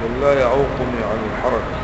ولا يعوقني عن الحركة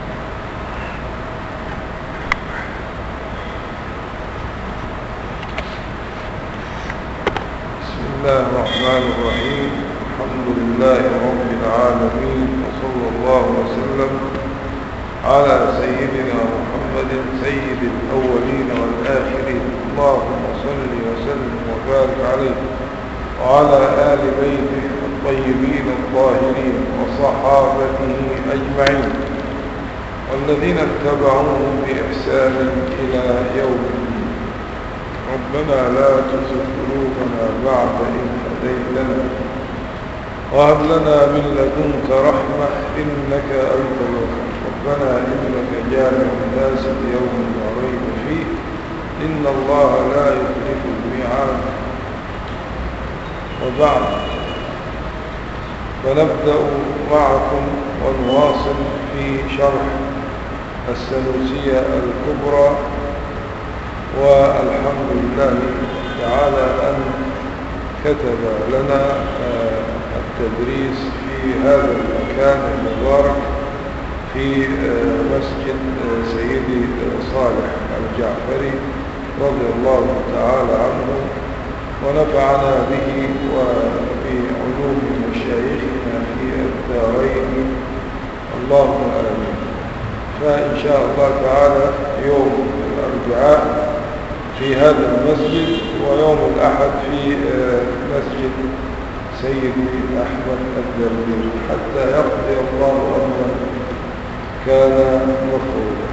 بسم الله الرحمن الرحيم الحمد لله رب العالمين وصلى الله وسلم على سيدنا محمد سيد الأولين والآخرين اللهم صل وسلم وبارك عليه وعلى آل بيته الطيبين الطاهرين وصحابته أجمعين والذين اتبعوهم بإحسان إلى يوم الدين ربنا لا تزغ قلوبنا بعد إذ هديتنا وهب لنا من لدنك رحمة إنك أنت الوهاب ربنا إنك جامع الناس ليوم لا ريب فيه إن الله لا يخلف الميعاد وبعد فنبدأ معكم ونواصل في شرح السنوسية الكبرى والحمد لله تعالى أن كتب لنا التدريس في هذا المكان المبارك في مسجد سيدي صالح الجعفري رضي الله تعالى عنه ونفعنا به وبعلوم مشايخنا في الدارين اللهم آمين فإن شاء الله تعالى يوم الأربعاء في هذا المسجد ويوم الأحد في مسجد سيدي أحمد الدردير حتى يقضي الله أمرا كان مفروضا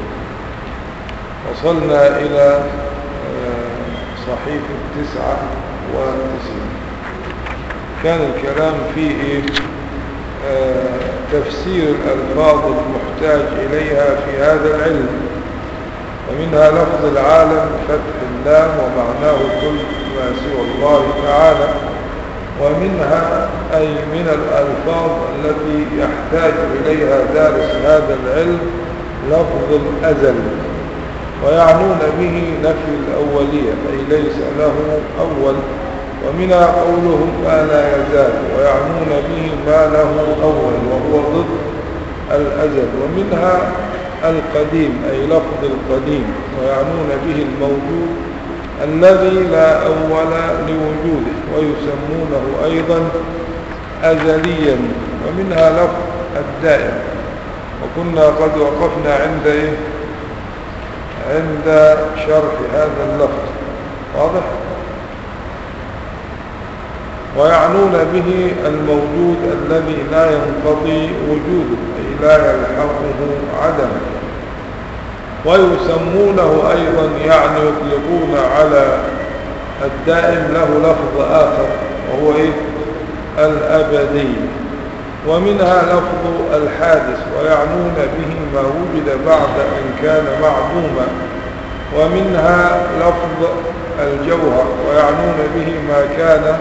وصلنا إلى صحيح التسعة والتسعين كان الكلام فيه تفسير الألفاظ المحتاج إليها في هذا العلم ومنها لفظ العالم فتح اللام ومعناه كل ما سوى الله تعالى ومنها أي من الألفاظ التي يحتاج إليها دارس هذا العلم لفظ الأزل ويعنون به نفي الأولية أي ليس له أول ومنها قولهم ما لا يزال ويعنون به ما له أول وهو ضد الأزل ومنها القديم أي لفظ القديم ويعنون به الموجود الذي لا أول لوجوده ويسمونه أيضا أزليا ومنها لفظ الدائم وكنا قد وقفنا عند إيه؟ عند شرح هذا اللفظ واضح ويعنون به الموجود الذي لا ينقضي وجوده أي لا يلحقه عدمه ويسمونه أيضا يعني يطلقون على الدائم له لفظ آخر وهو إيه؟ الأبدي ومنها لفظ الحادث ويعنون به ما وجد بعد أن كان معدوما ومنها لفظ الجوهر ويعنون به ما كان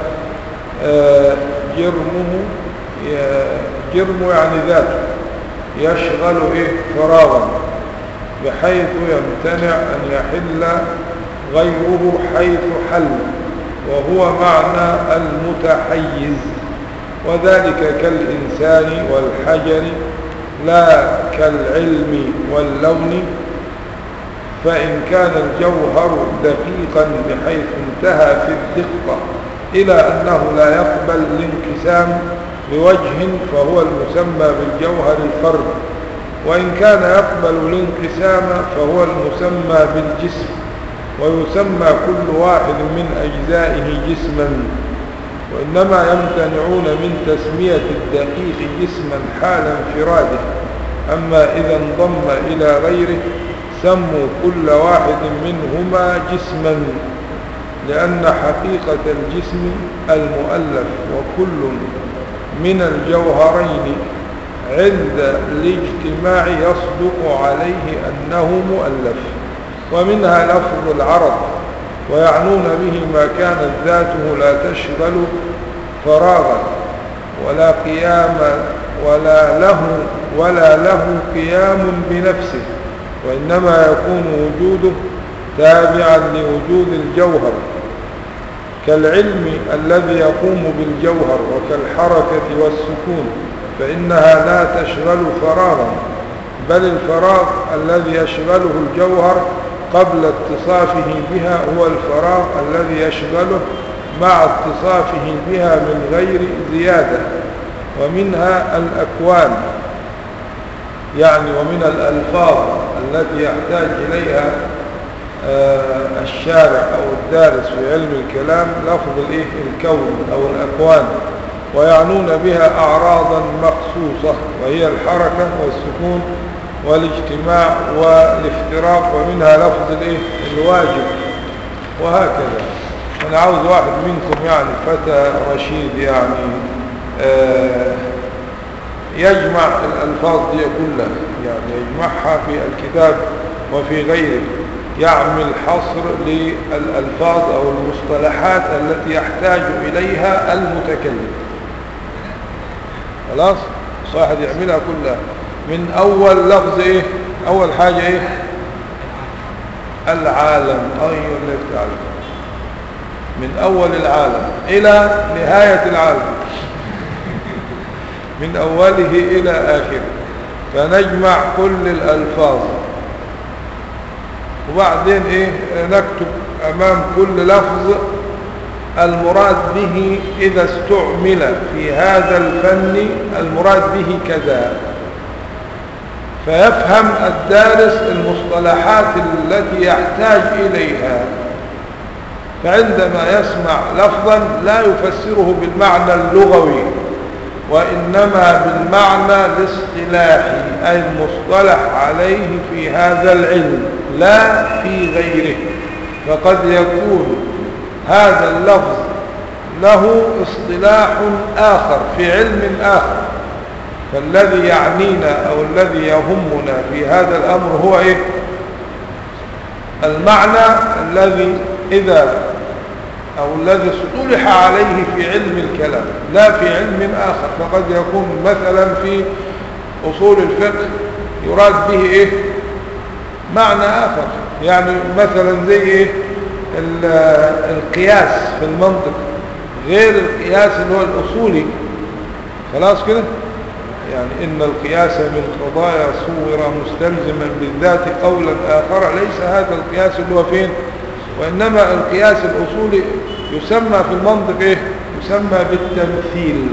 جرمه جرم يعني ذاته يشغل إيه فراغا بحيث يمتنع أن يحل غيره حيث حل وهو معنى المتحيز وذلك كالإنسان والحجر لا كالعلم واللون فإن كان الجوهر دقيقا بحيث انتهى في الدقة إلى أنه لا يقبل الانقسام بوجه فهو المسمى بالجوهر الفرد وإن كان يقبل الانقسام فهو المسمى بالجسم ويسمى كل واحد من أجزائه جسما وإنما يمتنعون من تسمية الدقيق جسما حال انفراده أما إذا انضم إلى غيره سموا كل واحد منهما جسما لأن حقيقة الجسم المؤلف وكل من الجوهرين عند الاجتماع يصدق عليه أنه مؤلف ومنها لفظ العرض ويعنون به ما كانت ذاته لا تشغل فراغا ولا قيام ولا له ولا له قيام بنفسه وإنما يكون وجوده تابعا لوجود الجوهر كالعلم الذي يقوم بالجوهر وكالحركة والسكون فإنها لا تشغل فراغا بل الفراغ الذي يشغله الجوهر قبل اتصافه بها هو الفراغ الذي يشغله مع اتصافه بها من غير زيادة ومنها الأكوان يعني ومن الألفاظ التي يحتاج إليها آه، الشارع أو الدارس في علم الكلام لفظ الإيه الكون أو الأكوان ويعنون بها أعراضا مخصوصة وهي الحركة والسكون والاجتماع والافتراق ومنها لفظ الإيه الواجب وهكذا أنا عاوز واحد منكم يعني فتى رشيد يعني آه يجمع الألفاظ دي كلها يعني يجمعها في الكتاب وفي غيره يعمل حصر للألفاظ أو المصطلحات التي يحتاج إليها المتكلم خلاص واحد يعملها كلها من أول لفظ إيه أول حاجة إيه العالم أيوة اللي تعالى من أول العالم إلى نهاية العالم من أوله إلى آخره فنجمع كل الألفاظ وبعدين إيه نكتب أمام كل لفظ المراد به إذا استعمل في هذا الفن المراد به كذا فيفهم الدارس المصطلحات التي يحتاج إليها فعندما يسمع لفظا لا يفسره بالمعنى اللغوي وإنما بالمعنى الاصطلاحي أي المصطلح عليه في هذا العلم لا في غيره فقد يكون هذا اللفظ له اصطلاح آخر في علم آخر فالذي يعنينا أو الذي يهمنا في هذا الأمر هو إيه المعنى الذي إذا أو الذي اصطلح عليه في علم الكلام لا في علم آخر فقد يكون مثلا في أصول الفقه يراد به إيه معنى آخر يعني مثلا زي إيه القياس في المنطق غير القياس اللي هو الأصولي خلاص كده يعني إن القياس من قضايا صور مستلزما بالذات قولا آخر ليس هذا القياس اللي هو فين وإنما القياس الأصولي يسمى في المنطق إيه يسمى بالتمثيل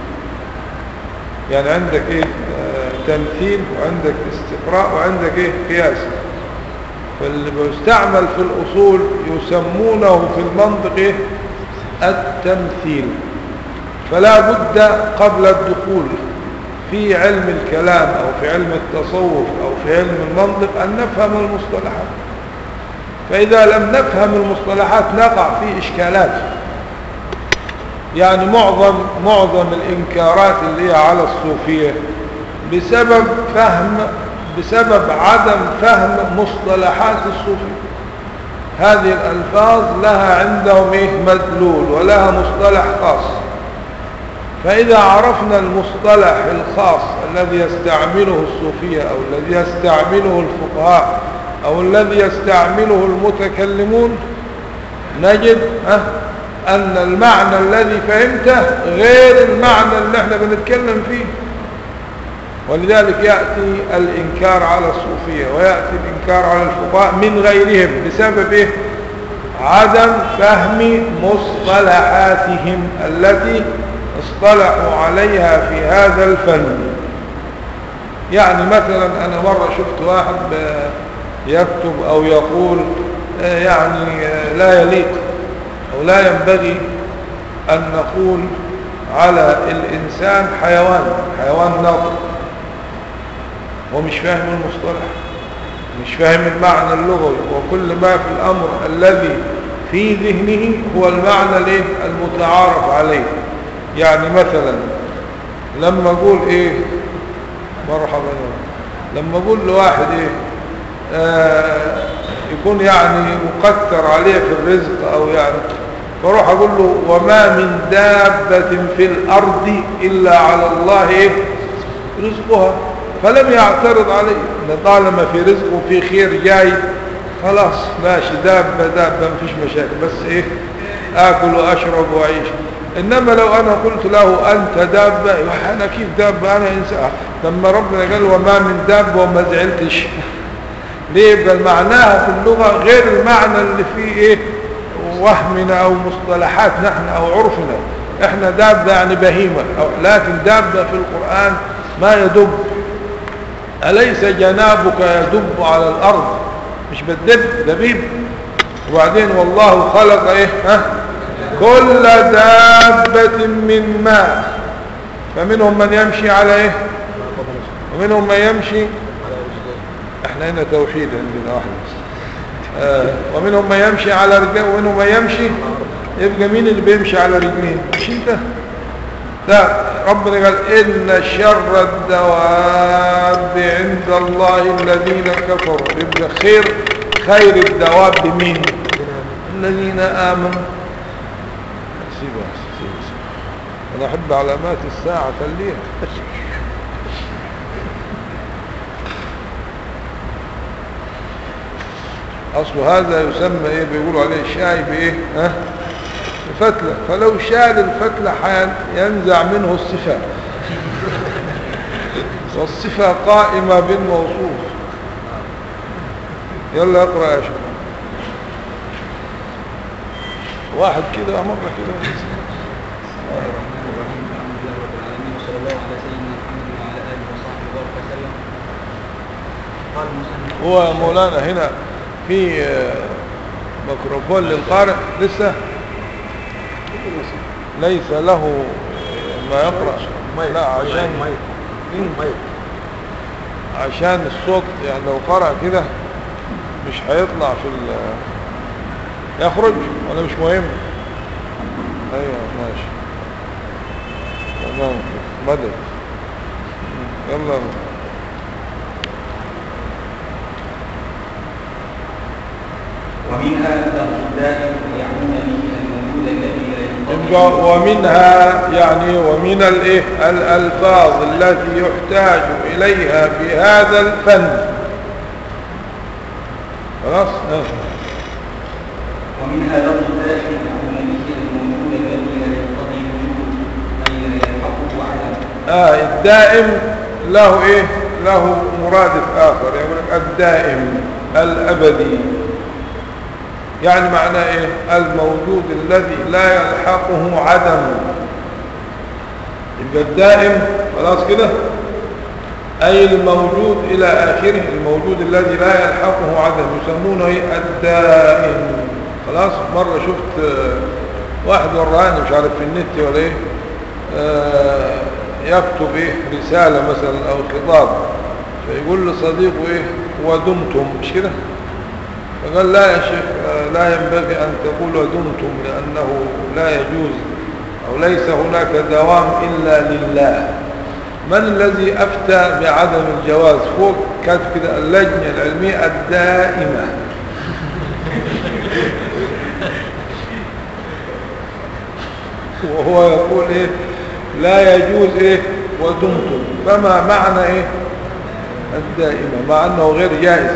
يعني عندك إيه آه تمثيل وعندك استقراء وعندك إيه قياس فاللي بيستعمل في الأصول يسمونه في المنطق إيه التمثيل فلا بد قبل الدخول في علم الكلام أو في علم التصوف أو في علم المنطق أن نفهم المصطلحات فإذا لم نفهم المصطلحات نقع في إشكالات يعني معظم معظم الإنكارات اللي هي على الصوفية بسبب فهم بسبب عدم فهم مصطلحات الصوفية هذه الألفاظ لها عندهم إيه مدلول ولها مصطلح خاص فإذا عرفنا المصطلح الخاص الذي يستعمله الصوفية أو الذي يستعمله الفقهاء أو الذي يستعمله المتكلمون نجد أه أن المعنى الذي فهمته غير المعنى اللي احنا بنتكلم فيه ولذلك يأتي الإنكار على الصوفية ويأتي الإنكار على الفقهاء من غيرهم بسبب إيه؟ عدم فهم مصطلحاتهم التي اصطلحوا عليها في هذا الفن يعني مثلا أنا مرة شفت واحد يكتب أو يقول يعني لا يليق أو لا ينبغي أن نقول على الإنسان حيوان حيوان ناطق ومش فاهم المصطلح مش فاهم المعنى اللغوي وكل ما في الأمر الذي في ذهنه هو المعنى المتعارف عليه يعني مثلا لما اقول ايه مرحبا لما اقول لواحد ايه آه يكون يعني مقتر عليه في الرزق او يعني فاروح اقول له وما من دابة في الارض الا على الله ايه رزقها فلم يعترض علي طالما في رزق وفي خير جاي خلاص ماشي دابة دابة مفيش مشاكل بس ايه اكل واشرب واعيش إنما لو أنا قلت له أنت دابة أنا كيف دابة أنا إنسان لما ربنا قال وما من دابة وما زعلتش ليه بل معناها في اللغة غير المعنى اللي فيه إيه وهمنا أو مصطلحات نحن أو عرفنا إحنا دابة يعني بهيمة أو لكن دابة في القرآن ما يدب أليس جنابك يدب على الأرض مش بتدب دبيب وبعدين والله خلق إيه ها كل دابة من ماء فمنهم من يمشي على إيه ومنهم من يمشي احنا هنا توحيد عندنا واحد آه ومنهم من يمشي على رجلين ومنهم من يمشي يبقى مين اللي بيمشي على رجلين مش انت لا ربنا قال إن شر الدواب عند الله الذين كفروا يبقى خير خير الدواب مين الذين آمنوا سيبها سيبها سيبها أنا أحب علامات الساعة خليها أصل هذا يسمى إيه بيقولوا عليه شاي بإيه ها فتلة فلو شال الفتلة حال ينزع منه الصفة والصفة قائمة بالموصوف يلا اقرأ يا شيخ واحد كده مرة كده صلى الله على سيدنا محمد وعلى اله وصحبه وبارك وسلم قال المصنف هو مولانا هنا في آه، ميكروفون للقارئ لسه ليس له ما يقرأ لا عشان عشان الصوت يعني لو قرأ كده مش هيطلع في ال يخرج ولا مش مهم ايوه ماشي تمام بدأ يلا ومنها لفظ الدائم يعون به الموجود الذي لا ينقضي يبقى ومنها يعني ومن الايه الالفاظ التي يحتاج اليها في هذا الفن خلاص آه. ومنها لفظ الدائم يعون به الموجود الذي لا ينقضي وجوده اي لا يلحقه عدم آه الدائم له ايه له مرادف اخر يقول لك الدائم الابدي يعني معناه ايه الموجود الذي لا يلحقه عدم يبقى الدائم خلاص كده اي الموجود الى اخره الموجود الذي لا يلحقه عدم يسمونه ايه الدائم خلاص مرة شفت آه، واحد وراني مش عارف في النت ولا ايه آه، يكتب ايه رسالة مثلا او خطاب فيقول لصديقه ايه ودمتم مش كده فقال لا يا شيخ آه، لا ينبغي ان تقول ودمتم لانه لا يجوز او ليس هناك دوام الا لله من الذي افتى بعدم الجواز فوق كاتب كده اللجنة العلمية الدائمة وهو يقول ايه لا يجوز ايه ودمتم فما معنى ايه الدائمة مع انه غير جائز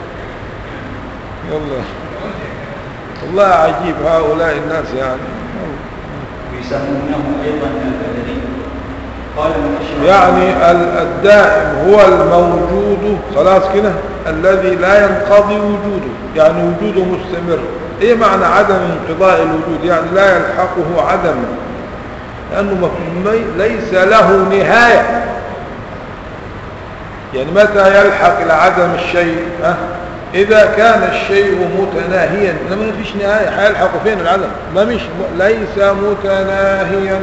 يلا والله عجيب هؤلاء الناس يعني ويسمونه ايضا البلدي قال المؤشر يعني ال- الدائم هو الموجود خلاص كده الذي لا ينقضي وجوده يعني وجوده مستمر ايه معنى عدم انقضاء الوجود يعني لا يلحقه عدم لانه ما- مي- ليس له نهاية يعني متى يلحق العدم الشيء أه؟ اذا كان الشيء متناهيا لما ما فيش نهاية هيلحق فين العدم ما مش ليس متناهيا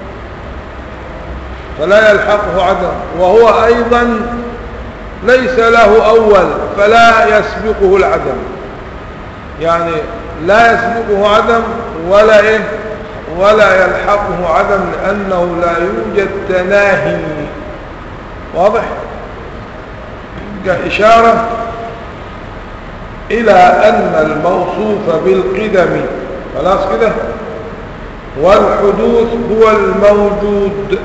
فلا يلحقه عدم وهو أيضا ليس له أول فلا يسبقه العدم يعني لا يسبقه عدم ولا إيه ولا يلحقه عدم لأنه لا يوجد تناهي واضح يبقى إشارة إلى أن الموصوف بالقدم خلاص كده والحدوث هو الموجود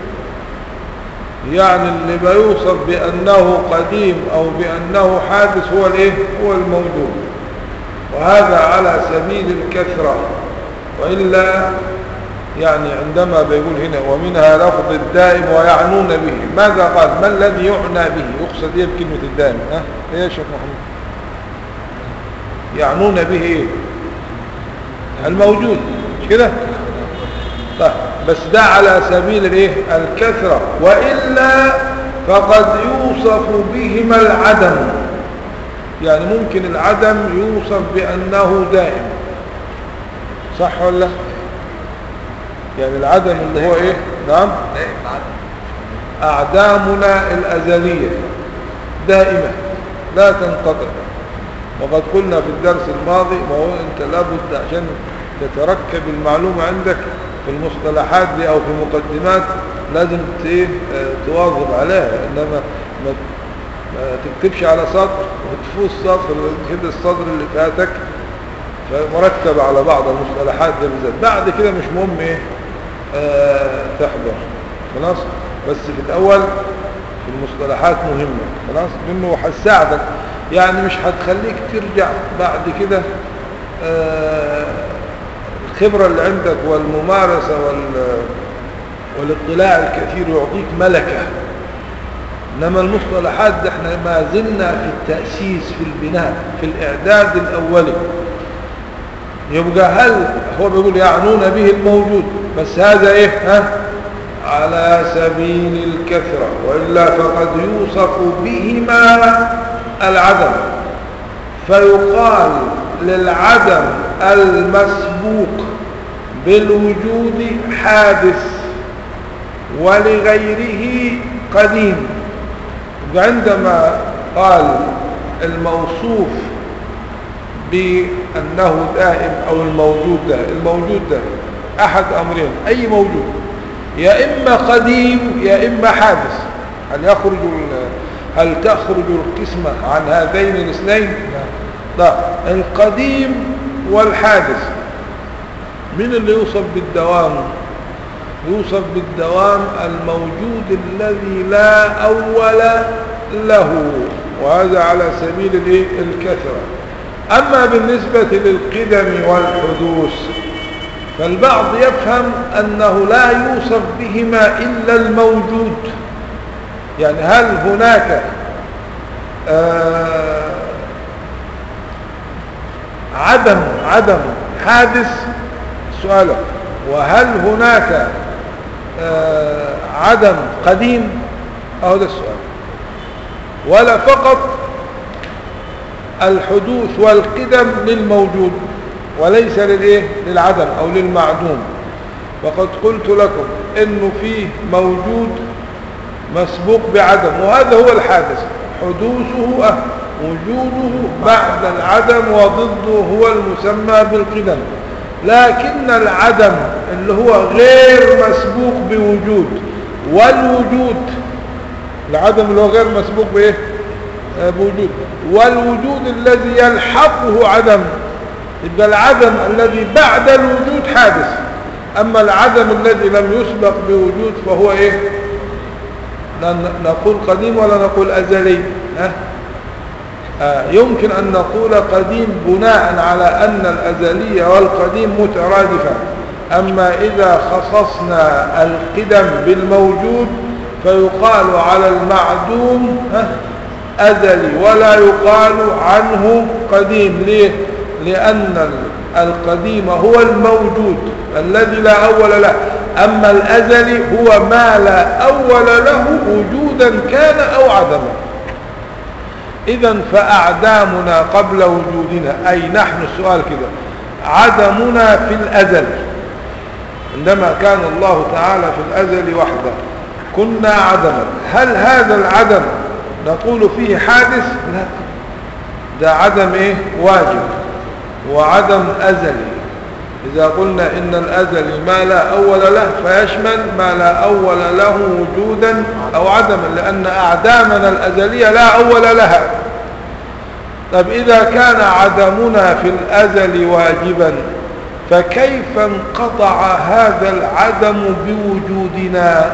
يعني اللي بيوصف بأنه قديم أو بأنه حادث هو الايه هو الموجود وهذا على سبيل الكثرة وإلا يعني عندما بيقول هنا ومنها لفظ الدائم ويعنون به ماذا قال ما الذي يعنى به يقصد ايه بكلمة الدائم ها ايه يا شيخ محمد يعنون به ايه الموجود مش كده طيب بس ده على سبيل الايه الكثرة وإلا فقد يوصف بهما العدم يعني ممكن العدم يوصف بأنه دائم صح ولا لا؟ يعني العدم اللي هو ايه نعم دائم العدم أعدامنا الأزلية دائمة لا تنقطع وقد قلنا في الدرس الماضي ما هو أنت لابد عشان تتركب المعلومة عندك في المصطلحات دي أو في مقدمات لازم ت- إيه، آه، تواظب عليها إنما ما ما تكتبش على سطر وتفوز سطر كده السطر اللي فاتك فمرتب على بعض المصطلحات دي بالذات بعد كده مش مهم ايه آه تحضر خلاص بس في الاول في المصطلحات مهمة خلاص لانه هتساعدك يعني مش هتخليك ترجع بعد كده آه الخبرة اللي عندك والممارسة وال والاطلاع الكثير يعطيك ملكة إنما المصطلحات ده احنا ما زلنا في التأسيس في البناء في الإعداد الأولي يبقى هل هو بيقول يعنون به الموجود بس هذا ايه ها على سبيل الكثرة وإلا فقد يوصف بهما العدم فيقال للعدم المسبوق بالوجود حادث ولغيره قديم عندما قال الموصوف بأنه دائم أو الموجود ده الموجود ده أحد أمرين أي موجود يا إما قديم يا إما حادث هل يخرج ال- هل تخرج القسمة عن هذين الاثنين لا القديم والحادث من اللي يوصف بالدوام يوصف بالدوام الموجود الذي لا أول له وهذا على سبيل الإيه؟ الكثرة أما بالنسبة للقدم والحدوث فالبعض يفهم أنه لا يوصف بهما إلا الموجود يعني هل هناك آه عدم عدم حادث سؤالك وهل هناك آه عدم قديم أهو ده السؤال ولا فقط الحدوث والقدم للموجود وليس للايه للعدم او للمعدوم وقد قلت لكم انه فيه موجود مسبوق بعدم وهذا هو الحادث حدوثه أه وجوده بعد العدم وضده هو المسمى بالقدم لكن العدم اللي هو غير مسبوق بوجود والوجود العدم اللي هو غير مسبوق بايه آه، بوجود والوجود الذي يلحقه عدم يبقى العدم الذي بعد الوجود حادث اما العدم الذي لم يسبق بوجود فهو ايه لا ن- نقول قديم ولا نقول ازلي ها آه، يمكن أن نقول قديم بناء على أن الأزلية والقديم مترادفة أما إذا خصصنا القدم بالموجود فيقال على المعدوم ها، أزلي ولا يقال عنه قديم ليه؟ لأن ال- القديم هو الموجود الذي لا أول له أما الأزلي هو ما لا أول له وجودا كان أو عدما إذا فأعدامنا قبل وجودنا أي نحن السؤال كده عدمنا في الأزل عندما كان الله تعالى في الأزل وحده كنا عدما هل هذا العدم نقول فيه حادث لا ده عدم إيه واجب وعدم أزلي إذا قلنا إن الأزل ما لا أول له فيشمل ما لا أول له وجودا أو عدما لأن أعدامنا الأزلية لا أول لها طب إذا كان عدمنا في الأزل واجبا فكيف انقطع هذا العدم بوجودنا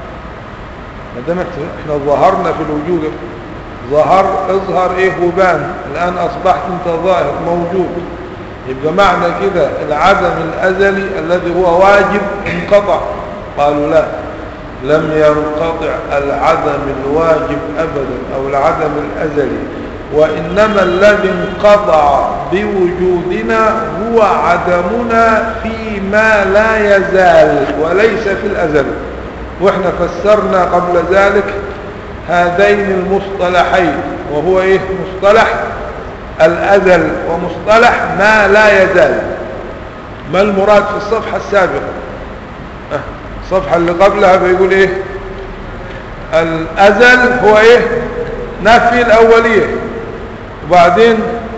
ما دام احنا ظهرنا في الوجود ظهر اظهر ايه وبان الآن أصبحت انت ظاهر موجود يبقى معنى كده العدم الأزلي الذي هو واجب انقطع قالوا لا لم ينقطع العدم الواجب أبدا أو العدم الأزلي وإنما الذي انقطع بوجودنا هو عدمنا فيما لا يزال وليس في الأزل وإحنا فسرنا قبل ذلك هذين المصطلحين وهو إيه مصطلح الأزل ومصطلح ما لا يزال ما المراد في الصفحة السابقة الصفحة اللي قبلها بيقول إيه الأزل هو إيه نفي الأولية وبعدين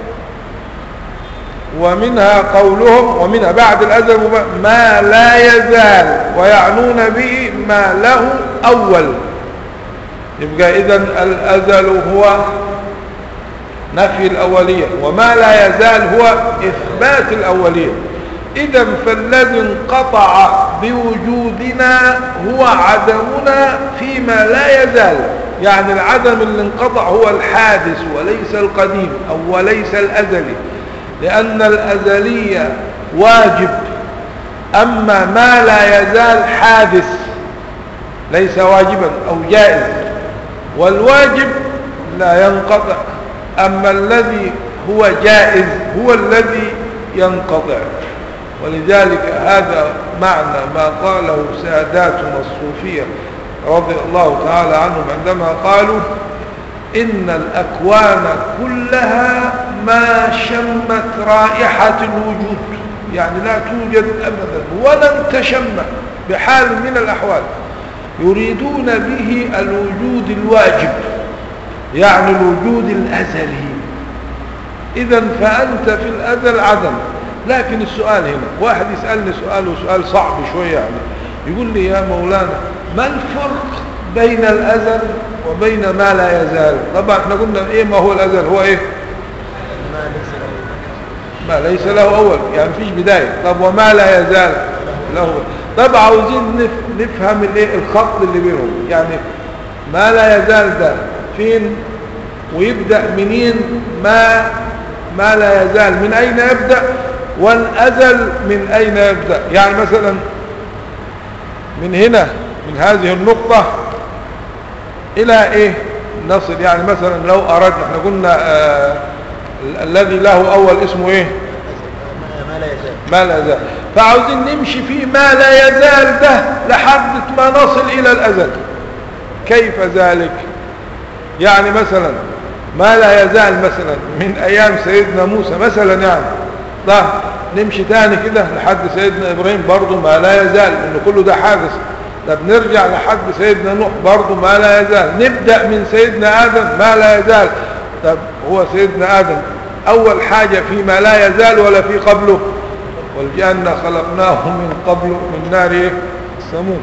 ومنها قولهم ومنها بعد الأزل ما لا يزال ويعنون به ما له أول يبقى إذا الأزل هو نفي الأولية وما لا يزال هو إثبات الأولية إذا فالذي انقطع بوجودنا هو عدمنا فيما لا يزال يعني العدم اللي انقطع هو الحادث وليس القديم أو وليس الأزلي لأن الأزلية واجب أما ما لا يزال حادث ليس واجبا أو جائز والواجب لا ينقطع أما الذي هو جائز هو الذي ينقطع ولذلك هذا معنى ما قاله ساداتنا الصوفية رضي الله تعالى عنهم عندما قالوا إن الأكوان كلها ما شمت رائحة الوجود يعني لا توجد أبدا ولن تشم بحال من الأحوال يريدون به الوجود الواجب يعني الوجود الأزلي إذا فأنت في الأزل عدم لكن السؤال هنا واحد يسألني سؤال وسؤال صعب شوية يعني يقول لي يا مولانا ما الفرق بين الأزل وبين ما لا يزال طبعا احنا قلنا ايه ما هو الأزل هو ايه ما ليس له أول يعني فيش بداية طب وما لا يزال له طب عاوزين نفهم الايه الخط اللي بينهم يعني ما لا يزال ده فين ويبدأ منين ما ما لا يزال من أين يبدأ والأزل من أين يبدأ يعني مثلا من هنا من هذه النقطة إلى إيه نصل يعني مثلا لو أردنا احنا قلنا آه الذي له أول اسمه إيه ما لا يزال ما لا يزال فعاوزين نمشي في ما لا يزال ده لحد ما نصل إلى الأزل كيف ذلك يعني مثلا ما لا يزال مثلا من أيام سيدنا موسى مثلا يعني ده نمشي تاني كده لحد سيدنا إبراهيم برضه ما لا يزال إنه كله ده حادث طب نرجع لحد سيدنا نوح برضه ما لا يزال نبدأ من سيدنا آدم ما لا يزال طب هو سيدنا آدم أول حاجة في ما لا يزال ولا في قبله والجنة خلقناه من قبل من نار إيه؟ السموم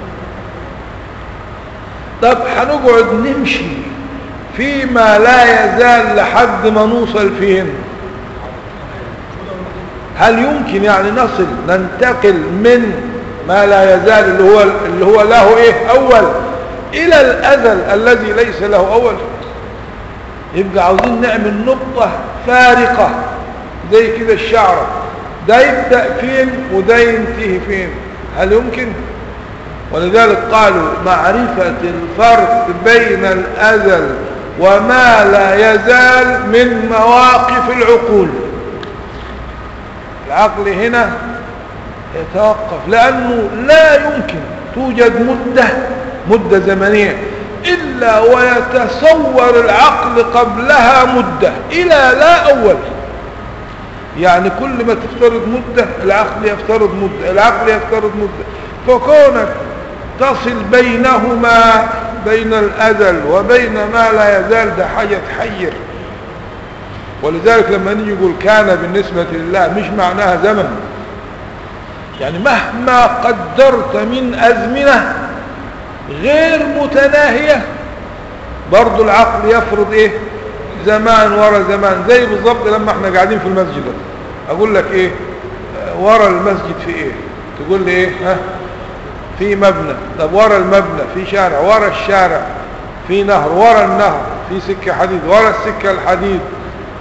طب هنقعد نمشي فيما لا يزال لحد ما نوصل فين هل يمكن يعني نصل ننتقل من ما لا يزال اللي هو اللي هو له ايه اول الى الازل الذي ليس له اول يبقى عاوزين نعمل نقطة فارقة زي كده الشعرة ده يبدأ فين وده ينتهي فين هل يمكن ولذلك قالوا معرفة الفرق بين الأزل وما لا يزال من مواقف العقول العقل هنا يتوقف لأنه لا يمكن توجد مدة مدة زمنية إلا ويتصور العقل قبلها مدة إلى لا أول يعني كل ما تفترض مدة العقل يفترض مدة العقل يفترض مدة فكونك تصل بينهما بين الأزل وبين ما لا يزال ده حاجة تحير ولذلك لما نيجي يقول كان بالنسبة لله مش معناها زمن يعني مهما قدرت من أزمنة غير متناهية برضو العقل يفرض ايه زمان ورا زمان زي بالضبط لما احنا قاعدين في المسجد اقول لك ايه ورا المسجد في ايه تقول لي ايه ها في مبنى طب ورا المبنى في شارع ورا الشارع في نهر ورا النهر في سكة حديد ورا السكة الحديد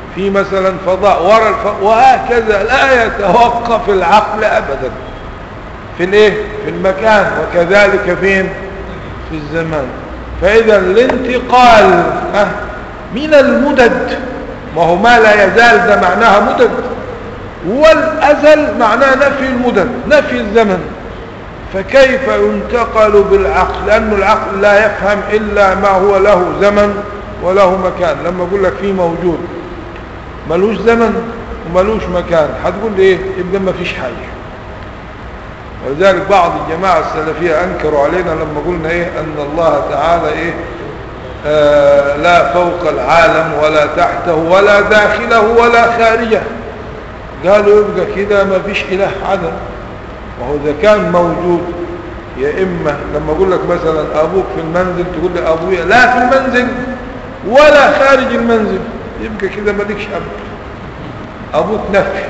في مثلا فضاء ورا الف... وهكذا لا يتوقف العقل أبدا في الايه في المكان وكذلك فين في الزمان فإذا الانتقال ها، من المدد ما هو ما لا يزال ده معناها مدد والأزل معناه نفي المدد نفي الزمن فكيف ينتقل بالعقل لأن العقل لا يفهم إلا ما هو له زمن وله مكان لما أقول لك في موجود ملوش زمن وملوش مكان هتقول لي ايه يبقى ما فيش حاجة ولذلك بعض الجماعة السلفية أنكروا علينا لما قلنا ايه أن الله تعالى ايه آه لا فوق العالم ولا تحته ولا داخله ولا خارجه قالوا يبقى كده ما فيش إله عدم وهو إذا كان موجود يا إما لما أقول لك مثلا أبوك في المنزل تقول لي أبويا لا في المنزل ولا خارج المنزل يبقى كده مالكش أب أبوك نفي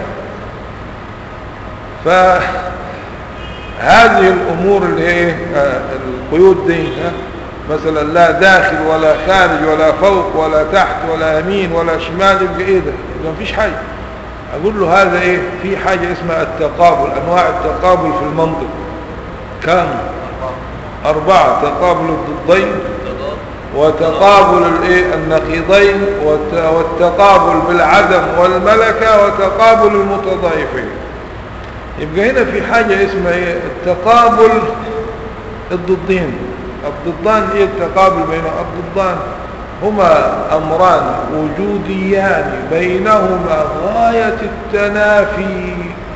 فهذه الأمور اللي هي آه، القيود دي ها، مثلا لا داخل ولا خارج ولا فوق ولا تحت ولا يمين ولا شمال يبقى ايه ده يبقى مفيش حاجة اقول له هذا ايه في حاجة اسمها التقابل انواع التقابل في المنطق كم اربعة تقابل الضدين وتقابل الايه النقيضين والت- والتقابل بالعدم والملكة وتقابل المتضايفين يبقى هنا في حاجة اسمها ايه التقابل الضدين الضدان ايه التقابل بين الضدان هما امران وجوديان بينهما غاية التنافي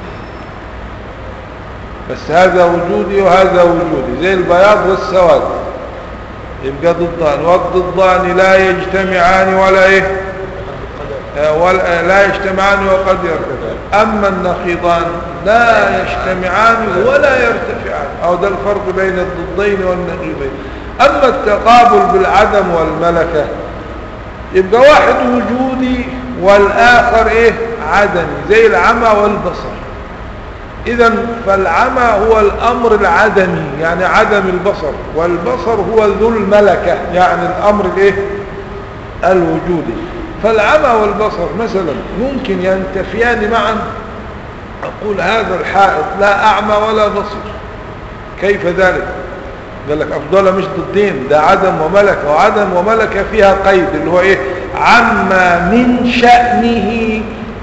بس هذا وجودي وهذا وجودي زي البياض والسواد يبقى ضدان والضدان لا يجتمعان ولا ايه آه، ولا لا يجتمعان وقد يرتفعان اما النقيضان لا يجتمعان ولا يرتفعان او ده الفرق بين الضدين والنقيضين اما التقابل بالعدم والملكه يبقى واحد وجودي والاخر ايه عدمي زي العمى والبصر اذا فالعمى هو الامر العدمي يعني عدم البصر والبصر هو ذو الملكه يعني الامر الايه الوجودي فالعمى والبصر مثلا ممكن ينتفيان معا أقول هذا الحائط لا أعمى ولا بصير كيف ذلك قال لك أفضل مش ضدين ده عدم وملكة وعدم وملكة فيها قيد اللي هو إيه عما من شأنه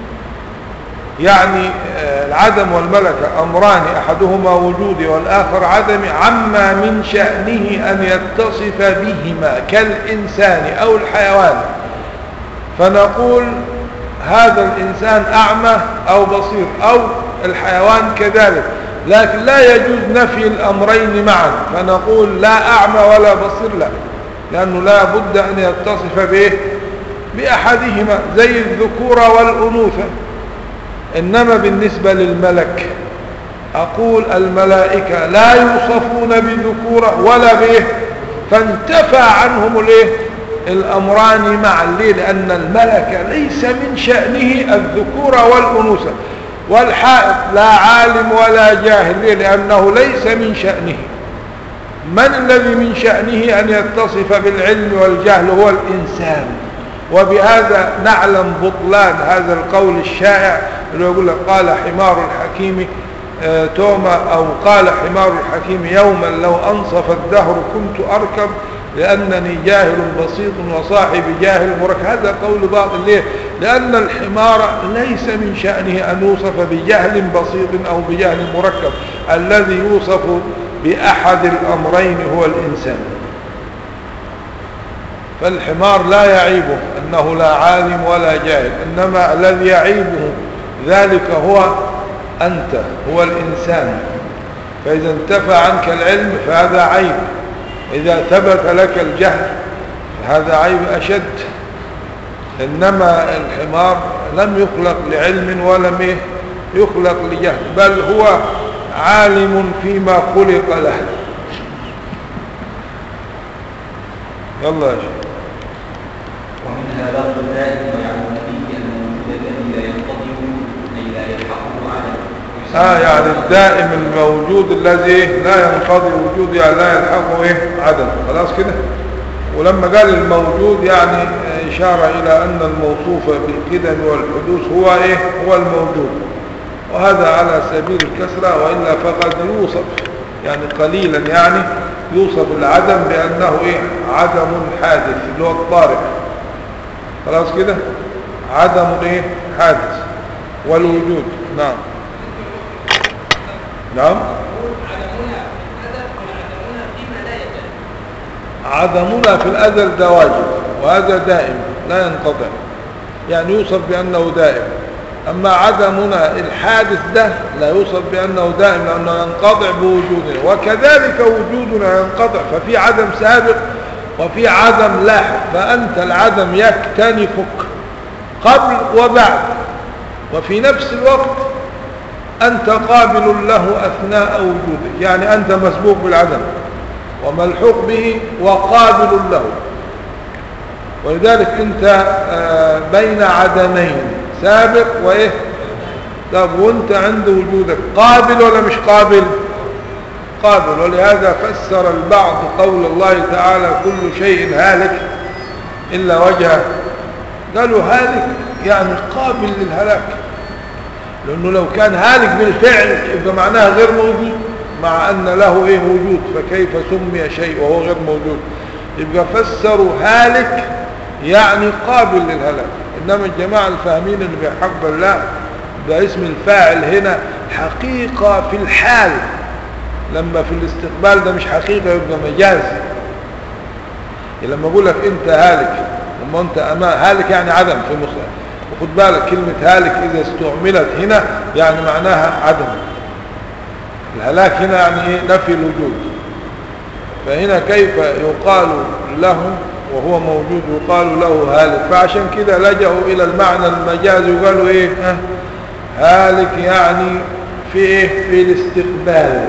يعني آه، العدم والملكة أمران أحدهما وجودي والآخر عدمي عما من شأنه أن يتصف بهما كالإنسان أو الحيوان فنقول هذا الإنسان أعمى أو بصير أو الحيوان كذلك لكن لا يجوز نفي الأمرين معا فنقول لا أعمى ولا بصير لا لأنه لا بد أن يتصف به بأحدهما زي الذكورة والأنوثة إنما بالنسبة للملك أقول الملائكة لا يوصفون بذكورة ولا به فانتفى عنهم الايه الأمران معا ليه لأن الملك ليس من شأنه الذكورة والأنوثة والحائط لا عالم ولا جاهل ليه لأنه ليس من شأنه من الذي من شأنه أن يتصف بالعلم والجهل هو الإنسان وبهذا نعلم بطلان هذا القول الشائع اللي يقول لك قال حمار الحكيم آه، توما أو قال حمار الحكيم يوما لو أنصف الدهر كنت أركب لأنني جاهل بسيط وصاحب جاهل مركب هذا قول باطل ليه لأن الحمار ليس من شأنه أن يوصف بجهل بسيط أو بجهل مركب الذي يوصف بأحد الأمرين هو الإنسان فالحمار لا يعيبه أنه لا عالم ولا جاهل إنما الذي يعيبه ذلك هو أنت هو الإنسان فإذا انتفى عنك العلم فهذا عيب إذا ثبت لك الجهل هذا عيب أشد إنما الحمار لم يخلق لعلم ولم إيه؟ يخلق لجهل بل هو عالم فيما خلق له يلا يا شيخ ومنها لفظ الدائم ويعلم النبي ان الوجود الذي لا ينقضي اي لا يلحقه عدم آه يعني الدائم الموجود الذي لا ينقضي وجوده يعني لا يلحقه إيه عدم خلاص كده ولما قال الموجود يعني إشارة إلى أن الموصوف بالقدم والحدوث هو إيه هو الموجود وهذا على سبيل الكسرة وإلا فقد يوصف يعني قليلا يعني يوصف العدم بأنه إيه عدم حادث اللي هو الطارئ خلاص كده عدم إيه حادث والوجود نعم نعم عدمنا في الأزل ده واجب وهذا دائم لا ينقطع يعني يوصف بأنه دائم أما عدمنا الحادث ده لا يوصف بأنه دائم لأنه ينقطع بوجودنا وكذلك وجودنا ينقطع ففي عدم سابق وفي عدم لاحق فأنت العدم يكتنفك قبل وبعد وفي نفس الوقت أنت قابل له أثناء وجودك يعني أنت مسبوق بالعدم وملحوق به وقابل له ولذلك أنت بين عدمين سابق وإيه طب وانت عند وجودك قابل ولا مش قابل قابل ولهذا فسر البعض قول الله تعالى كل شيء هالك إلا وجهه قالوا هالك يعني قابل للهلاك لأنه لو كان هالك بالفعل يبقى معناها غير موجود مع أن له إيه وجود فكيف سمي شيء وهو غير موجود يبقى فسروا هالك يعني قابل للهلاك إنما الجماعة الفاهمين اللي بيحب الله ده اسم الفاعل هنا حقيقة في الحال لما في الاستقبال ده مش حقيقة يبقى مجاز لما أقول لك أنت هالك لما أنت أمام هالك يعني عدم في مصر وخد بالك كلمة هالك إذا استعملت هنا يعني معناها عدم الهلاك هنا يعني إيه نفي الوجود فهنا كيف يقال له وهو موجود يقال له هالك فعشان كده لجأوا إلى المعنى المجازي وقالوا إيه ها هالك يعني في إيه في الاستقبال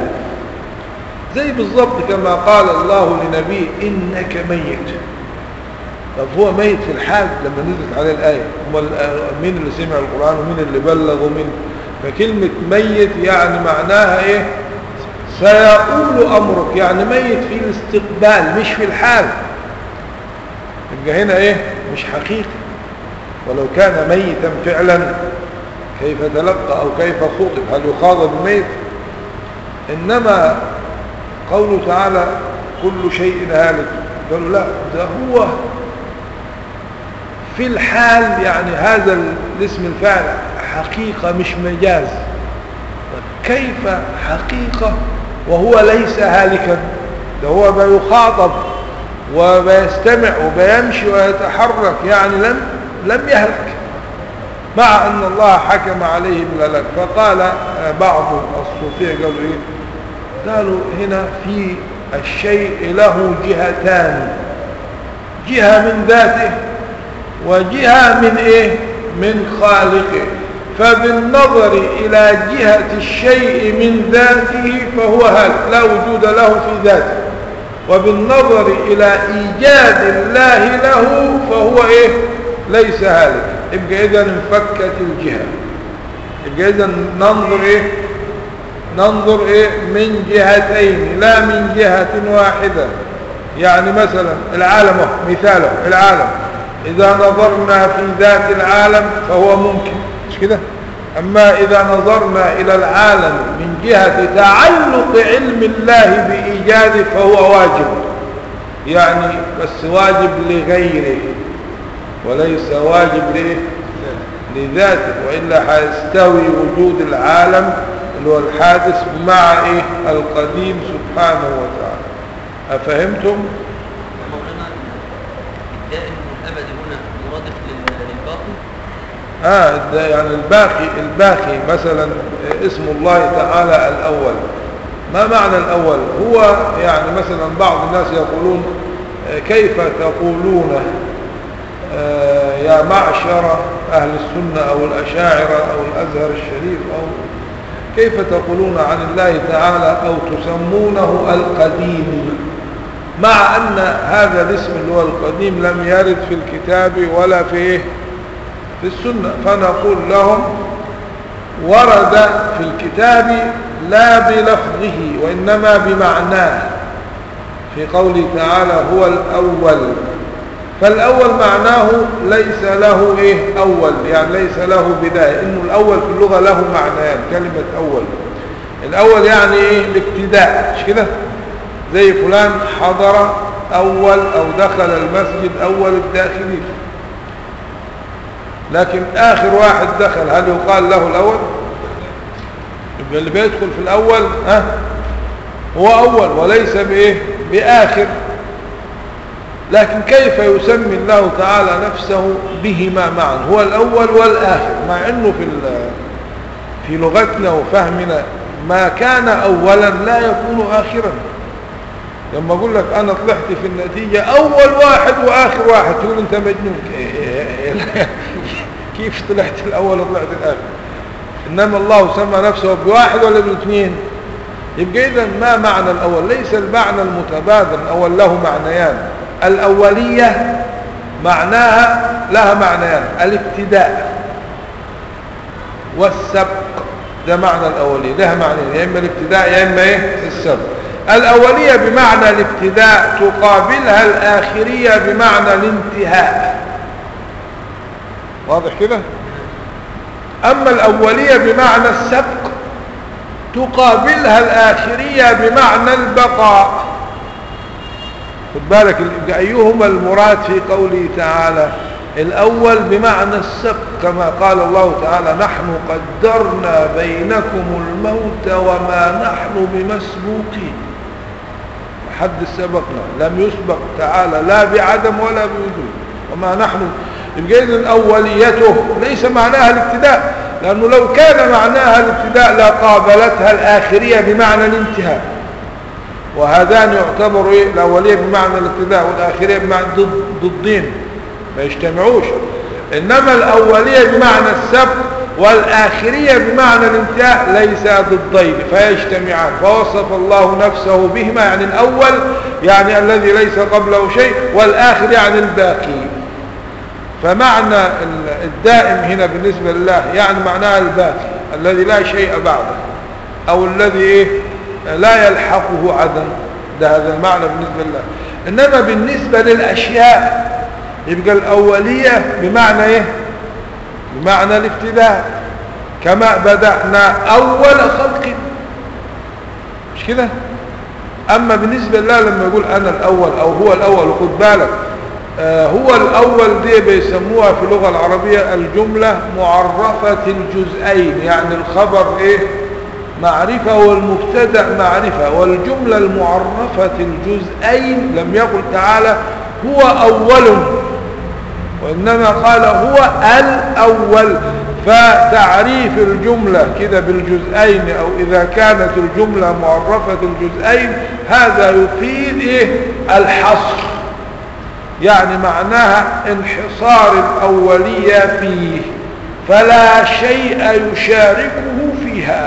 زي بالضبط كما قال الله لنبيه إنك ميت طب هو ميت في الحال لما نزلت عليه الآية مين اللي سمع القرآن ومين اللي بلغ ومين فكلمة ميت يعني معناها إيه سيقول أمرك يعني ميت في الاستقبال مش في الحال يبقى هنا إيه مش حقيقي ولو كان ميتا فعلا كيف تلقى أو كيف خطب هل يخاضب الميت إنما قوله تعالى كل شيء هالك قالوا لا ده هو في الحال يعني هذا الاسم الفاعل حقيقة مش مجاز كيف حقيقة وهو ليس هالكا ده هو بيخاطب وبيستمع وبيمشي ويتحرك يعني لم لم يهلك مع أن الله حكم عليه بالهلاك فقال بعض الصوفية قالوا إيه قالوا هنا في الشيء له جهتان جهة من ذاته وجهة من إيه من خالقه فبالنظر إلى جهة الشيء من ذاته فهو هالك لا وجود له في ذاته وبالنظر إلى إيجاد الله له فهو إيه ليس هالك يبقى إذا انفكت الجهة يبقى إذا ننظر إيه ننظر إيه من جهتين لا من جهة واحدة يعني مثلا العالم مثاله العالم إذا نظرنا في ذات العالم فهو ممكن مش كده أما إذا نظرنا إلى العالم من جهة تعلق علم الله بإيجاده فهو واجب يعني بس واجب لغيره وليس واجب لإيه لذاته وإلا حيستوي وجود العالم اللي هو الحادث مع إيه القديم سبحانه وتعالى أفهمتم؟ مولانا الدائم والأبد هنا مرادف لل- للباقي آه ده يعني الباقي الباقي مثلا اسم الله تعالى الأول ما معنى الأول هو يعني مثلا بعض الناس يقولون آه، كيف تقولون آه، يا معشر أهل السنة أو الأشاعرة أو الأزهر الشريف أو كيف تقولون عن الله تعالى أو تسمونه القديم مع أن هذا الاسم اللي هو القديم لم يرد في الكتاب ولا في إيه؟ في السنة فنقول لهم ورد في الكتاب لا بلفظه وإنما بمعناه في قوله تعالى هو الأول فالأول معناه ليس له إيه أول يعني ليس له بداية إنه الأول في اللغة له معنيان كلمة أول الأول يعني إيه الابتداء مش كده زي فلان حضر أول أو دخل المسجد أول الداخلين لكن آخر واحد دخل هل يقال له الأول يبقى اللي بيدخل في الأول ها هو أول وليس بإيه بآخر لكن كيف يسمي الله تعالى نفسه بهما معا هو الأول والآخر مع أنه في في لغتنا وفهمنا ما كان أولا لا يكون آخرا لما أقول لك أنا طلعت في النتيجة أول واحد وآخر واحد تقول أنت مجنون كيف طلعت الأول وطلعت الآخر إنما الله سمى نفسه بواحد ولا باثنين يبقى إذا ما معنى الأول ليس المعنى المتبادل الأول له معنيان الأولية معناها لها معنيان الابتداء والسبق ده معنى الأولية لها معنيين يا إما الابتداء يا إما إيه السبق الأولية بمعنى الابتداء تقابلها الآخرية بمعنى الانتهاء واضح كده أما الأولية بمعنى السبق تقابلها الآخرية بمعنى البقاء خد بالك أيهما المراد في قوله تعالى الأول بمعنى السبق كما قال الله تعالى نحن قدرنا بينكم الموت وما نحن بمسبوقين حد سبقنا لم يسبق تعالى لا بعدم ولا بوجود وما نحن يبقى إذن أوليته ليس معناها الابتداء لأنه لو كان معناها الابتداء لقابلتها الآخرية بمعنى الانتهاء وهذان يعتبروا إيه؟ الأولية بمعنى الابتداء والآخرية بمعنى ضد ضدين ما يجتمعوش إنما الأولية بمعنى السبق والآخرية بمعنى الانتهاء ليس ضدين فيجتمعان فوصف الله نفسه بهما يعني الأول يعني الذي ليس قبله شيء والآخر يعني الباقي فمعنى الدائم هنا بالنسبة لله يعني معناه الباقي الذي لا شيء بعده أو الذي إيه لا يلحقه عدم ده هذا المعنى بالنسبة لله إنما بالنسبة للأشياء يبقى الأولية بمعنى إيه بمعنى الابتداء كما بدأنا أول خلق مش كده أما بالنسبة لله لما يقول أنا الأول أو هو الأول وخد بالك آه هو الأول دي بيسموها في اللغة العربية الجملة معرفة الجزئين يعني الخبر إيه معرفة والمبتدأ معرفة والجملة المعرفة الجزئين لم يقل تعالى هو أول وإنما قال هو الأول فتعريف الجملة كده بالجزئين أو إذا كانت الجملة معرفة الجزئين هذا يفيد إيه الحصر يعني معناها انحصار الأولية فيه فلا شيء يشاركه فيها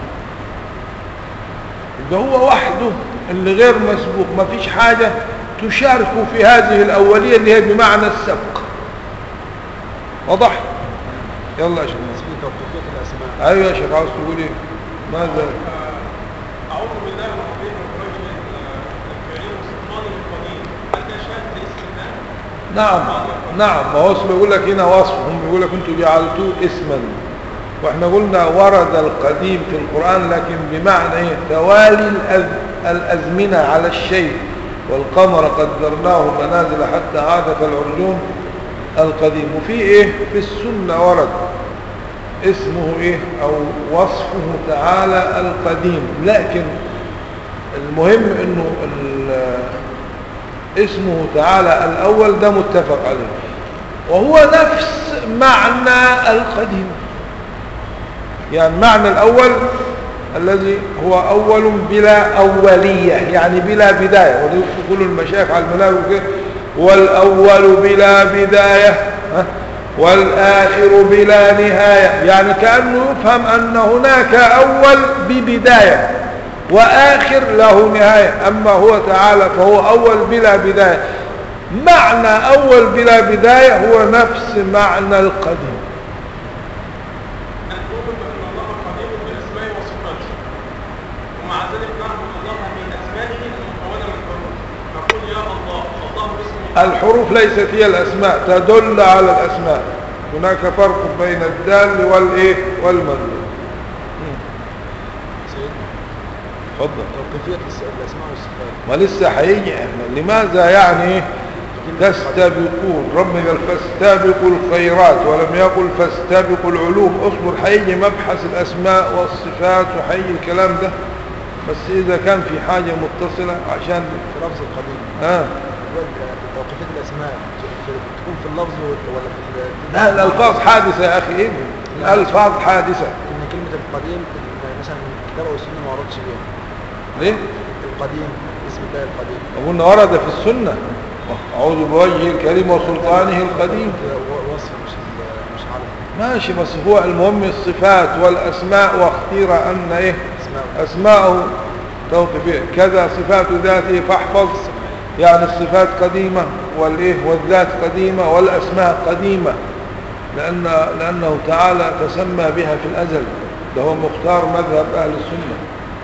يبقى هو وحده اللي غير مسبوق ما فيش حاجة تشاركه في هذه الأولية اللي هي بمعنى السبق وضح يلا يا شيخ تثبيت وتوفيق الاسماء ايوه يا شيخ عاوز تقول ايه ماذا اعوذ بالله العظيم من رجل الفعل السلطان القديم هل ده شاهد لاسم الله؟ نعم نعم ما هو اسمه يقول لك هنا وصف هم يقول لك انتوا جعلتوه اسما واحنا قلنا ورد القديم في القرآن لكن بمعنى ايه توالي الأز... الأزمنة على الشيء والقمر قدرناه منازل حتى عاد كالعرجون القديم وفي ايه في السنة ورد اسمه ايه او وصفه تعالى القديم لكن المهم انه ال- اسمه تعالى الاول ده متفق عليه وهو نفس معنى القديم يعني معنى الاول الذي هو اول بلا اولية يعني بلا بداية ويقول المشايخ على المنابر كده والاول بلا بداية ها؟ والاخر بلا نهاية يعني كأنه يفهم ان هناك اول ببداية واخر له نهاية اما هو تعالى فهو اول بلا بداية معنى اول بلا بداية هو نفس معنى القديم نؤمن بان الله قديم باسمائه وصفاته ومع ذلك نعبد الله من اسمائه المكونه من حروف الحروف ليست هي الأسماء تدل على الأسماء هناك فرق بين الدال والإيه والمدلول سيدنا تفضل لو كيفية الس- الأسماء والصفات ما لسه هيجي احنا لماذا يعني تستبقون ربنا قال فاستبقوا الخيرات ولم يقل فاستبقوا العلوم اصبر هيجي مبحث الاسماء والصفات وهيجي الكلام ده بس اذا كان في حاجة متصلة عشان في لفظ القديم اه توقيفية الأسماء في- في- تكون في اللفظ ولا في ال- لا الالفاظ حادثة يا اخي ايه الالفاظ حادثة إن كلمة القديم ال- مثلا الكتاب أو السنة ما وردش بيها ليه القديم اسم الله القديم قلنا ورد في السنة اعوذ بوجهه الكريم وسلطانه القديم و- وصف مش ال- مش عارف ماشي بس هو المهم الصفات والاسماء واختير ان ايه اسماء أسماءه توقيفية كذا صفات ذاته فاحفظ يعني الصفات قديمة والإيه والذات قديمة والأسماء قديمة لأن لأنه تعالى تسمى بها في الأزل ده هو مختار مذهب أهل السنة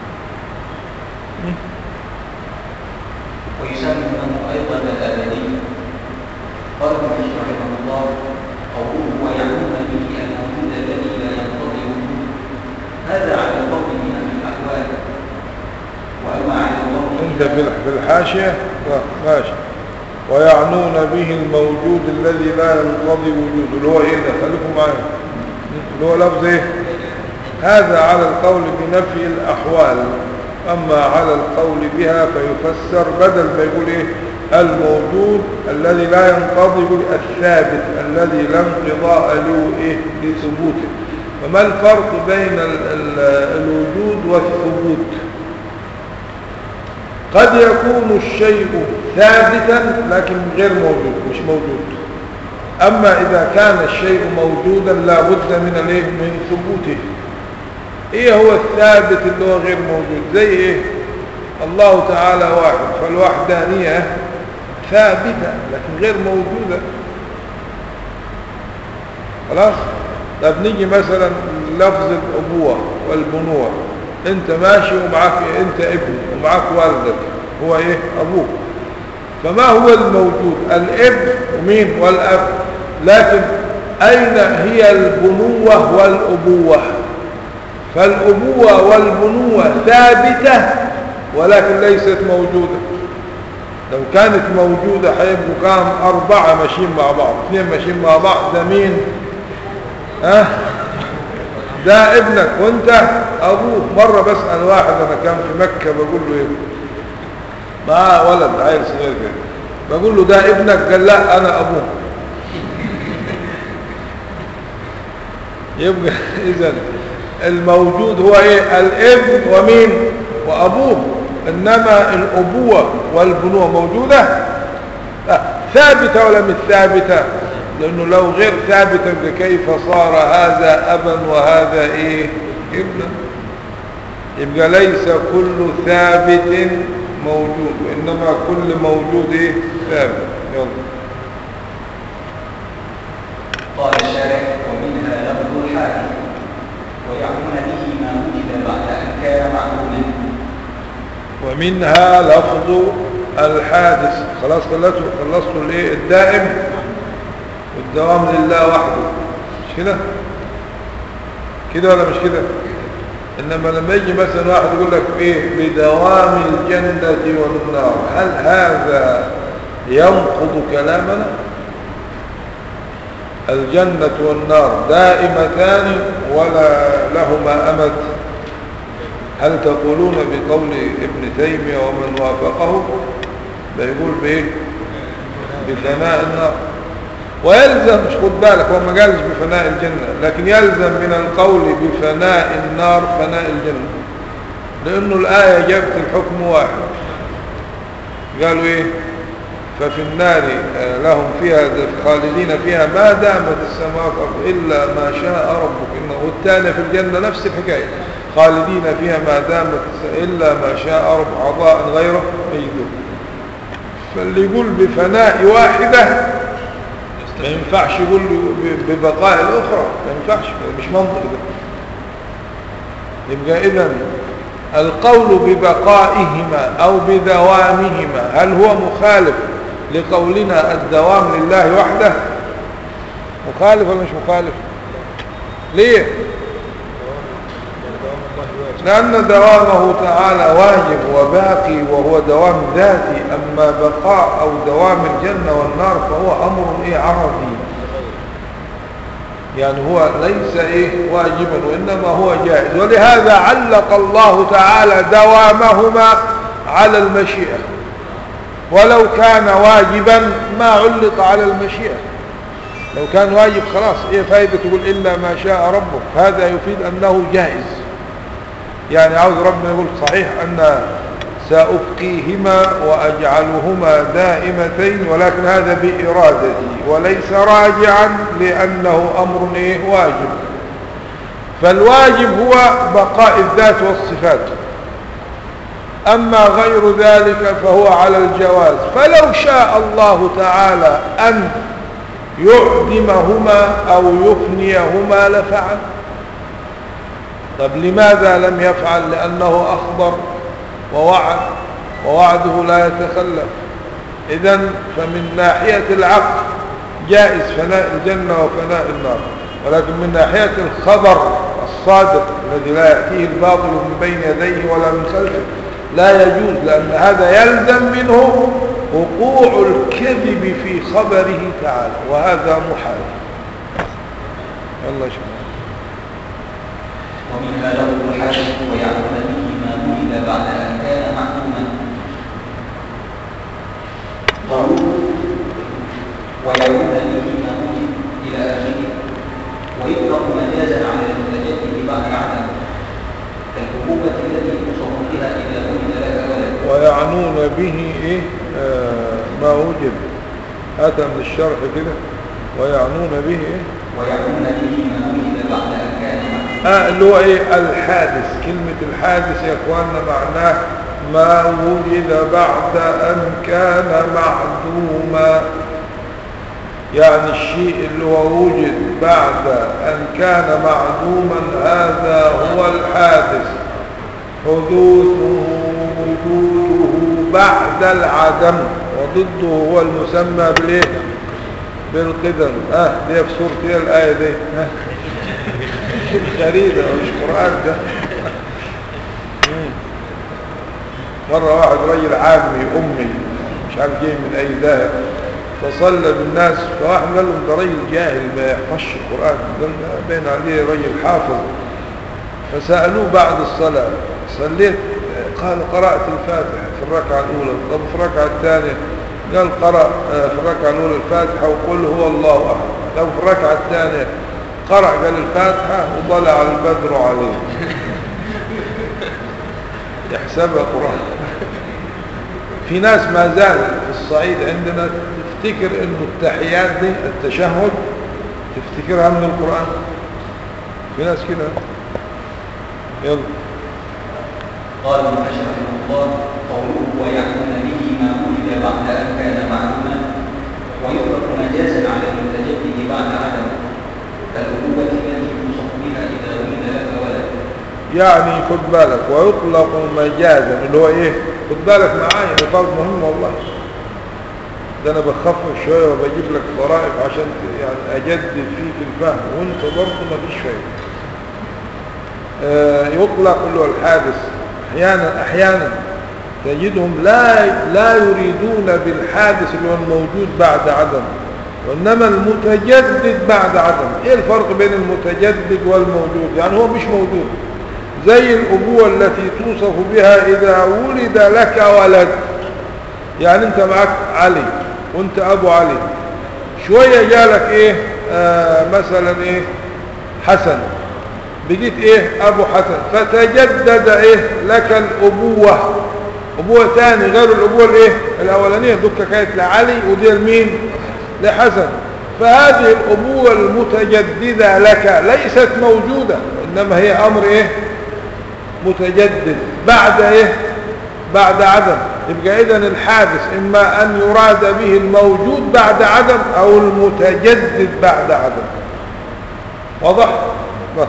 ويسمى أيضا الأبدي قال ابن حزم رحمه الله قوله ويعلم به الموجود الذي لا ينقضي وجوده هذا على القول من الأحوال وأما على القول انت في الح- في الحاشية لا ماشي ويعنون به الموجود الذي لا ينقضي وجوده اللي هو ايه ده خليكم معايا اللي هو لفظ ايه هذا على القول بنفي الأحوال أما على القول بها فيفسر بدل ما يقول إيه الموجود الذي لا ينقضي يقول الثابت الذي لا انقضاء له إيه لثبوته فما الفرق بين ال ال الوجود والثبوت قد يكون الشيء ثابتا لكن غير موجود مش موجود أما إذا كان الشيء موجودا لا بد من الايه من ثبوته ايه هو الثابت اللي هو غير موجود زي ايه الله تعالى واحد فالوحدانية ثابتة لكن غير موجودة خلاص طب نيجي مثلا لفظ الأبوة والبنوة انت ماشي ومعاك انت ابن ومعاك والدك هو ايه ابوك فما هو الموجود الابن ومين والاب لكن اين هي البنوة والابوة فالابوة والبنوة ثابتة ولكن ليست موجودة لو كانت موجودة هيبقوا كام أربعة ماشيين مع بعض اثنين ماشيين مع بعض ده مين ها ده ابنك وانت ابوه مرة بسأل واحد انا كان في مكة بقول له ايه معاه ولد عيل صغير كده بقول له ده ابنك قال لا انا ابوه يبقى اذا الموجود هو ايه الابن ومين وابوه انما الابوة والبنوة موجودة لا ثابتة ولا مش ثابتة لانه لو غير ثابتة كيف صار هذا ابا وهذا ايه ابنا يبقى ليس كل ثابت موجود وانما كل موجود ايه ثابت يلا قال الشارع ومنها لفظ الحادث ويعلمون به ما وجد بعد أن كان معلوما ومنها لفظ الحادث خلاص خلصوا خلصتوا الايه الدائم والدوام لله وحده مش كده كده ولا مش كده انما لما يجي مثلا واحد يقول لك ايه بدوام الجنة والنار هل هذا ينقض كلامنا الجنة والنار دائمتان ولا لهما أمد هل تقولون بقول ابن تيمية ومن وافقه بيقول بايه بفناء النار ويلزم مش خد بالك هو ما قالش بفناء الجنة لكن يلزم من القول بفناء النار فناء الجنة لأنه الآية جابت الحكم واحد قالوا ايه ففي النار آه، لهم فيها خالدين فيها ما دامت السماوات والأرض إلا ما شاء ربك إنه والثاني في الجنة نفس الحكاية خالدين فيها ما دامت الس- إلا ما شاء رب عطاء غير مجدود فاللي يقول بفناء واحدة ما ينفعش يقول ب- ببقاء الأخرى ما ينفعش مش منطق ده يبقى إذا القول ببقائهما أو بدوامهما هل هو مخالف لقولنا الدوام لله وحده مخالف ولا مش مخالف ليه يعني دوام الله واجب لأن دوامه تعالى واجب وباقي وهو دوام ذاتي أما بقاء أو دوام الجنة والنار فهو أمر إيه عرضي يعني هو ليس إيه واجبا وإنما هو جائز ولهذا علق الله تعالى دوامهما على المشيئة ولو كان واجبا ما علق على المشيئة لو كان واجب خلاص ايه فايدة تقول إلا ما شاء ربك هذا يفيد أنه جائز يعني عاوز ربنا يقول صحيح أن سأبقيهما وأجعلهما دائمتين ولكن هذا بإرادتي وليس راجعا لأنه أمر إيه واجب فالواجب هو بقاء الذات والصفات أما غير ذلك فهو على الجواز فلو شاء الله تعالى أن يعدمهما أو يفنيهما لفعل طب لماذا لم يفعل لأنه أخبر ووعد ووعده لا يتخلف إذا فمن ناحية العقل جائز فناء الجنة وفناء النار ولكن من ناحية الخبر الصادق الذي لا يأتيه الباطل من بين يديه ولا من خلفه لا يجوز لأن هذا يلزم منه وقوع الكذب في خبره تعالى وهذا محال الله شكرا ومنها له الحاجة ويعلم به ما ولد بعد أن كان معلوما قالوا ويعلم به ما ولد إلى آخره ويطلق مجازا على المتجدد بعد العدم كالعقوبة التي توصف بها إذا ولد لك ولد ويعنون به إيه آه ما وجد هذا من الشرح كده ويعنون به إيه ويعلم به ما ولد بعد أن كان معلوما آه اللي هو ايه الحادث كلمة الحادث يا اخواننا معناه ما وجد بعد ان كان معدوما يعني الشيء اللي هو وجد بعد ان كان معدوما هذا هو الحادث حدوثه وجوده بعد العدم وضده هو المسمى بالايه بالقدم اه دي في سورة ايه الايه دي آه. غريبة مش قرآن ده مم. مرة واحد رجل عامي أمي مش عارف جاي من أي ذهب فصلى بالناس فواحد قال لهم ده رجل جاهل ما يحفظش القرآن قال بين عليه رجل حافظ فسألوه بعد الصلاة صليت قال قرأت الفاتحة في الركعة الأولى طب في الركعة الثانية قال قرأ آه، في الركعة الأولى الفاتحة وقل هو الله أحد طب في الركعة الثانية قرأ قال الفاتحة وطلع البدر عليه يحسبها قرآن في ناس ما زال في الصعيد عندنا تفتكر انه التحيات دي التشهد تفتكرها من القرآن في ناس كده يلا قال ابن حجر رحمه الله قوله ويعلم به ما ولد بعد ان كان معلوما ويطلق مجازا على المتجدد بعد عدم كالعقوبة التي توصف بها اذا ولد لك ولد يعني خد بالك ويطلق مجازا اللي هو ايه خد بالك معايا ده فرق مهم والله ده انا بخفف شويه وبجيب لك طرائف عشان ت- يعني اجدد فيك الفهم وانت برضه ما فيش فايده آه يطلق اللي هو الحادث احيانا احيانا تجدهم لا لا يريدون بالحادث اللي هو الموجود بعد عدم وانما المتجدد بعد عدم ايه الفرق بين المتجدد والموجود يعني هو مش موجود زي الابوه التي توصف بها اذا ولد لك ولد يعني انت معك علي وانت ابو علي شويه جالك ايه آه مثلا ايه حسن بقيت ايه ابو حسن فتجدد ايه لك الابوه ابوه ثاني غير الابوه الايه الاولانيه دكه كانت لعلي ودي لمين لحسن فهذه الابوه المتجدده لك ليست موجوده انما هي امر ايه متجدد بعد ايه بعد عدم يبقى اذا الحادث اما ان يراد به الموجود بعد عدم او المتجدد بعد عدم واضح بس.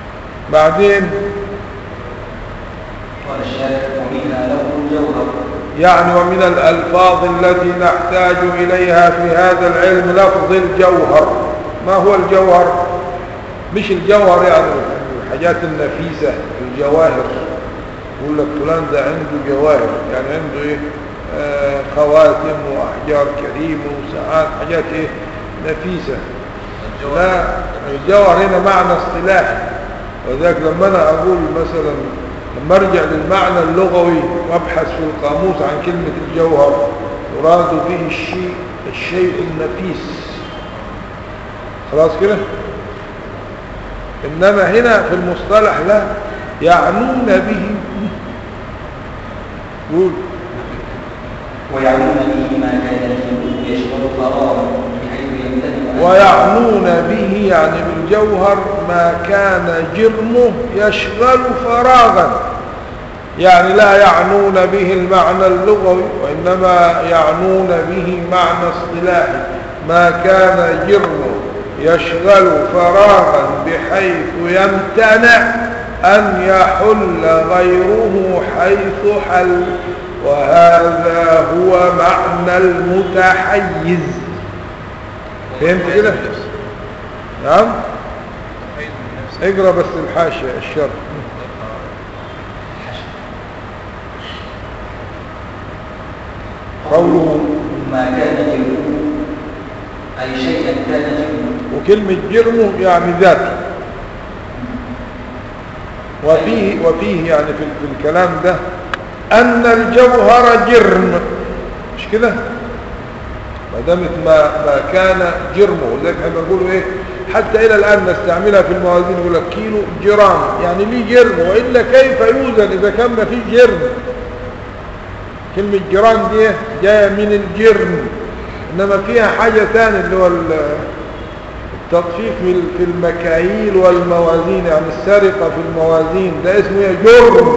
بعدين قال الشارع ومنها له الجوهر يعني ومن الألفاظ التي نحتاج إليها في هذا العلم لفظ الجوهر ما هو الجوهر مش الجوهر يعني الحاجات النفيسة الجواهر يقول لك فلان ده عنده جواهر يعني عنده ايه آه خواتم وأحجار كريمة وساعات حاجات ايه نفيسة لا الجوهر هنا معنى اصطلاحي وذلك لما انا اقول مثلا لما ارجع للمعنى اللغوي وابحث في القاموس عن كلمة الجوهر يراد به الشيء الشيء النفيس خلاص كده انما هنا في المصطلح لا يعنون به قول ويعلمون به ما كان يشغل قرارا بحيث يمتنع ويعنون به يعني بالجوهر ما كان جرمه يشغل فراغا يعني لا يعنون به المعنى اللغوي وإنما يعنون به معنى اصطلاحي ما كان جرمه يشغل فراغا بحيث يمتنع أن يحل غيره حيث حل وهذا هو معنى المتحيز فهمت كده نعم اقرا بس الحاشيه الشر قوله ما كان جرمه أي شيئا كان جرمه وكلمة جرمه يعني ذاته وفيه, وفيه يعني في, في الكلام ده أن الجوهر جرم مش كده ما دامت ما, ما كان جرمه ولذلك احنا بنقولوا ايه حتى الى الان نستعملها في الموازين يقول لك كيلو جرام يعني ليه جرم والا كيف يوزن اذا كان ما فيش جرم كلمة جرام دي جاية من الجرم انما فيها حاجة ثانية اللي هو ال- التطفيف في- في المكاييل والموازين يعني السرقة في الموازين ده اسمه ايه جرم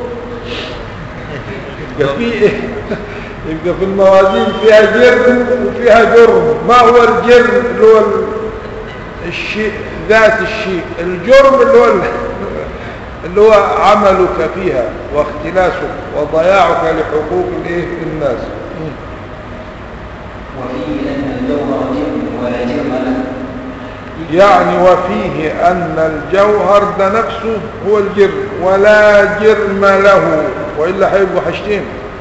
يبقى في ايه يبقى في الموازين فيها جرم وفيها جرم ما هو الجرم اللي هو ال- الشيء ذات الشيء الجرم اللي هو ال- اللي هو عملك فيها واختلاسك وضياعك لحقوق الايه الناس وفيه أن الجوهر جرم ولا جرم له يعني وفيه أن الجوهر ده نفسه هو الجرم ولا جرم له وإلا هيبقوا حاجتين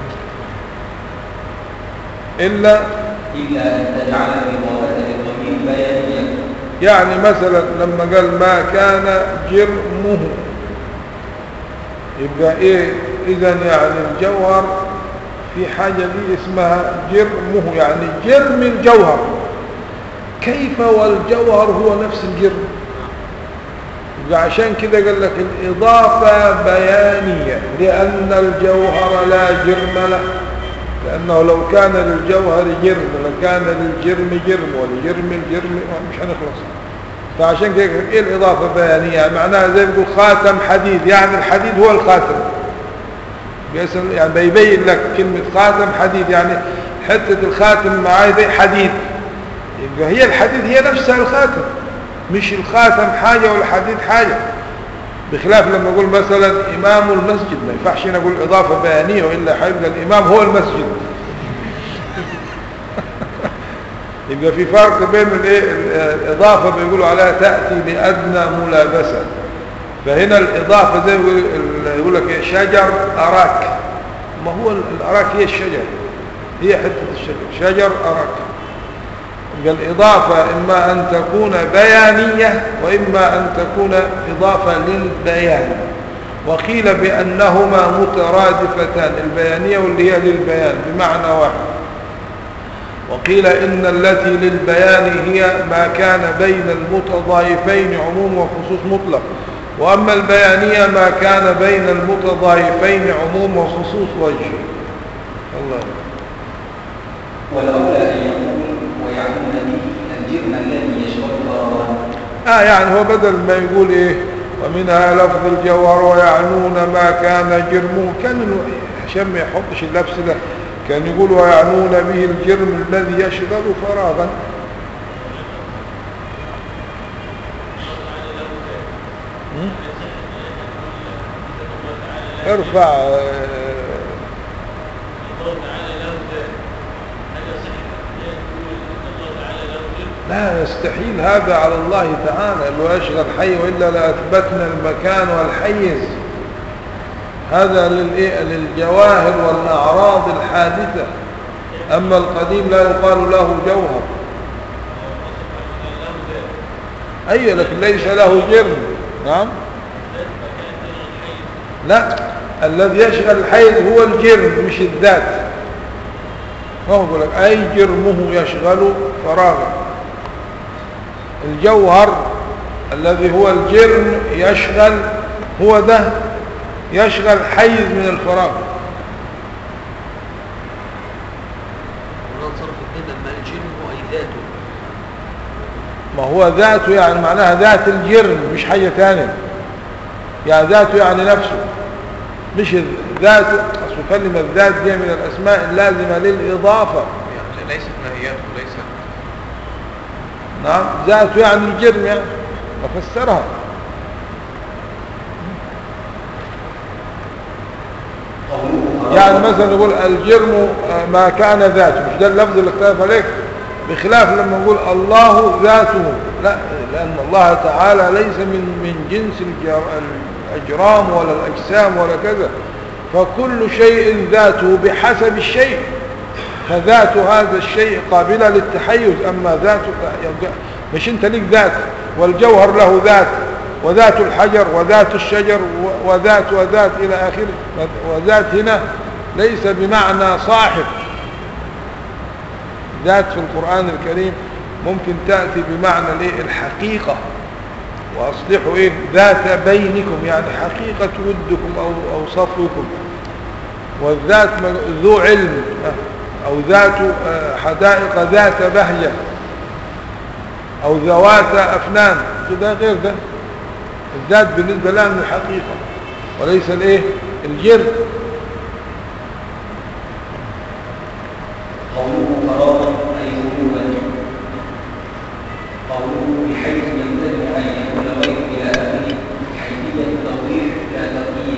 إلا إلا أن تجعل الإضافة للضمير بيانيا يعني مثلا لما قال ما كان جرمه يبقى ايه اذا يعني الجوهر في حاجة دي اسمها جرمه يعني جرم الجوهر كيف والجوهر هو نفس الجرم يبقى عشان كده قال لك الإضافة بيانية لأن الجوهر لا جرم له لأنه لو كان للجوهر جرم لكان للجرم جرم ولجرم الجرم مش هنخلص فعشان كده ايه الإضافة بيانية يعني معناها زي ما يقول خاتم حديد يعني الحديد هو الخاتم بيسأل يعني بيبين لك كلمة خاتم حديد يعني حتة الخاتم معاي دي حديد يبقى هي الحديد هي نفسها الخاتم مش الخاتم حاجة والحديد حاجة بخلاف لما اقول مثلا امام المسجد ما ينفعش هنا اقول اضافه بيانيه والا هيبقى الامام هو المسجد يبقى في فرق بين الايه الاضافه بيقولوا عليها تاتي لادنى ملابسه فهنا الاضافه زي ما يقول- يقول لك إيه شجر اراك ما هو الاراك هي الشجر هي حته الشجر شجر اراك يبقى الإضافة إما أن تكون بيانية وإما أن تكون إضافة للبيان وقيل بأنهما مترادفتان البيانية واللي هي للبيان بمعنى واحد وقيل إن التي للبيان هي ما كان بين المتضايفين عموم وخصوص مطلق وأما البيانية ما كان بين المتضايفين عموم وخصوص وجه الله والأولى أن يقول ويعلم به الجرم الذي يشغل قرارا آه يعني هو بدل ما يقول إيه ومنها لفظ الجوهر ويعنون ما كان جرمه كان إنه عشان ما يحطش اللبس ده كان يقول ويعنون به الجرم الذي يشغل فراغا م? ارفع آه، الله تعالى له ذات هل يصح ان يقول ان الله تعالى له ذات لا يستحيل هذا على الله تعالى لو يشغل حي وإلا لأثبتنا المكان والحيز هذا للإيه؟ للجواهر والأعراض الحادثة أما القديم لا يقال له جوهر له ذات أي لكن ليس له جرم نعم ذات مكان غير الحي لا الذي يشغل الحيز هو الجرم مش الذات ما هو يقول لك أي جرمه يشغل فراغا الجوهر الذي هو الجرم يشغل هو ده يشغل حيز من الفراغ ولا تصرف اثنين لما الجن هو أي ذاته ما هو ذاته يعني معناها ذات الجرم مش حاجة تانية يعني ذاته يعني نفسه مش ذاته أصل كلمة ذات دي من الأسماء اللازمة للإضافة يعني ليست ماهيته ليست نعم ذاته يعني الجرم يعني بفسرها قوله يعني مثلا نقول الجرم آه، ما كان ذاته مش ده اللفظ اللي اختلف عليك بخلاف لما نقول الله ذاته لا لأن الله تعالى ليس من من جنس الجر- الأجرام ولا الأجسام ولا كذا فكل شيء ذاته بحسب الشيء فذات هذا الشيء قابلة للتحيز أما ذاته مش انت ليك ذات والجوهر له ذات وذات الحجر وذات الشجر و- وذات وذات إلى آخره وذات هنا ليس بمعنى صاحب ذات في القرآن الكريم ممكن تأتي بمعنى الايه الحقيقة وأصلحوا إيه ذات بينكم يعني حقيقة ودكم أو, أو صفوكم والذات م- ذو علم آه، أو ذات آه، حدائق ذات بهجة أو ذوات أفنان ده غير ده الذات بالنسبة لها من الحقيقة وليس الايه الجرم قوله فراغا أي غلوبا قوله بحيث يمتنع أن يكون غير إلى آخره حيثية التوضيح لا تقييد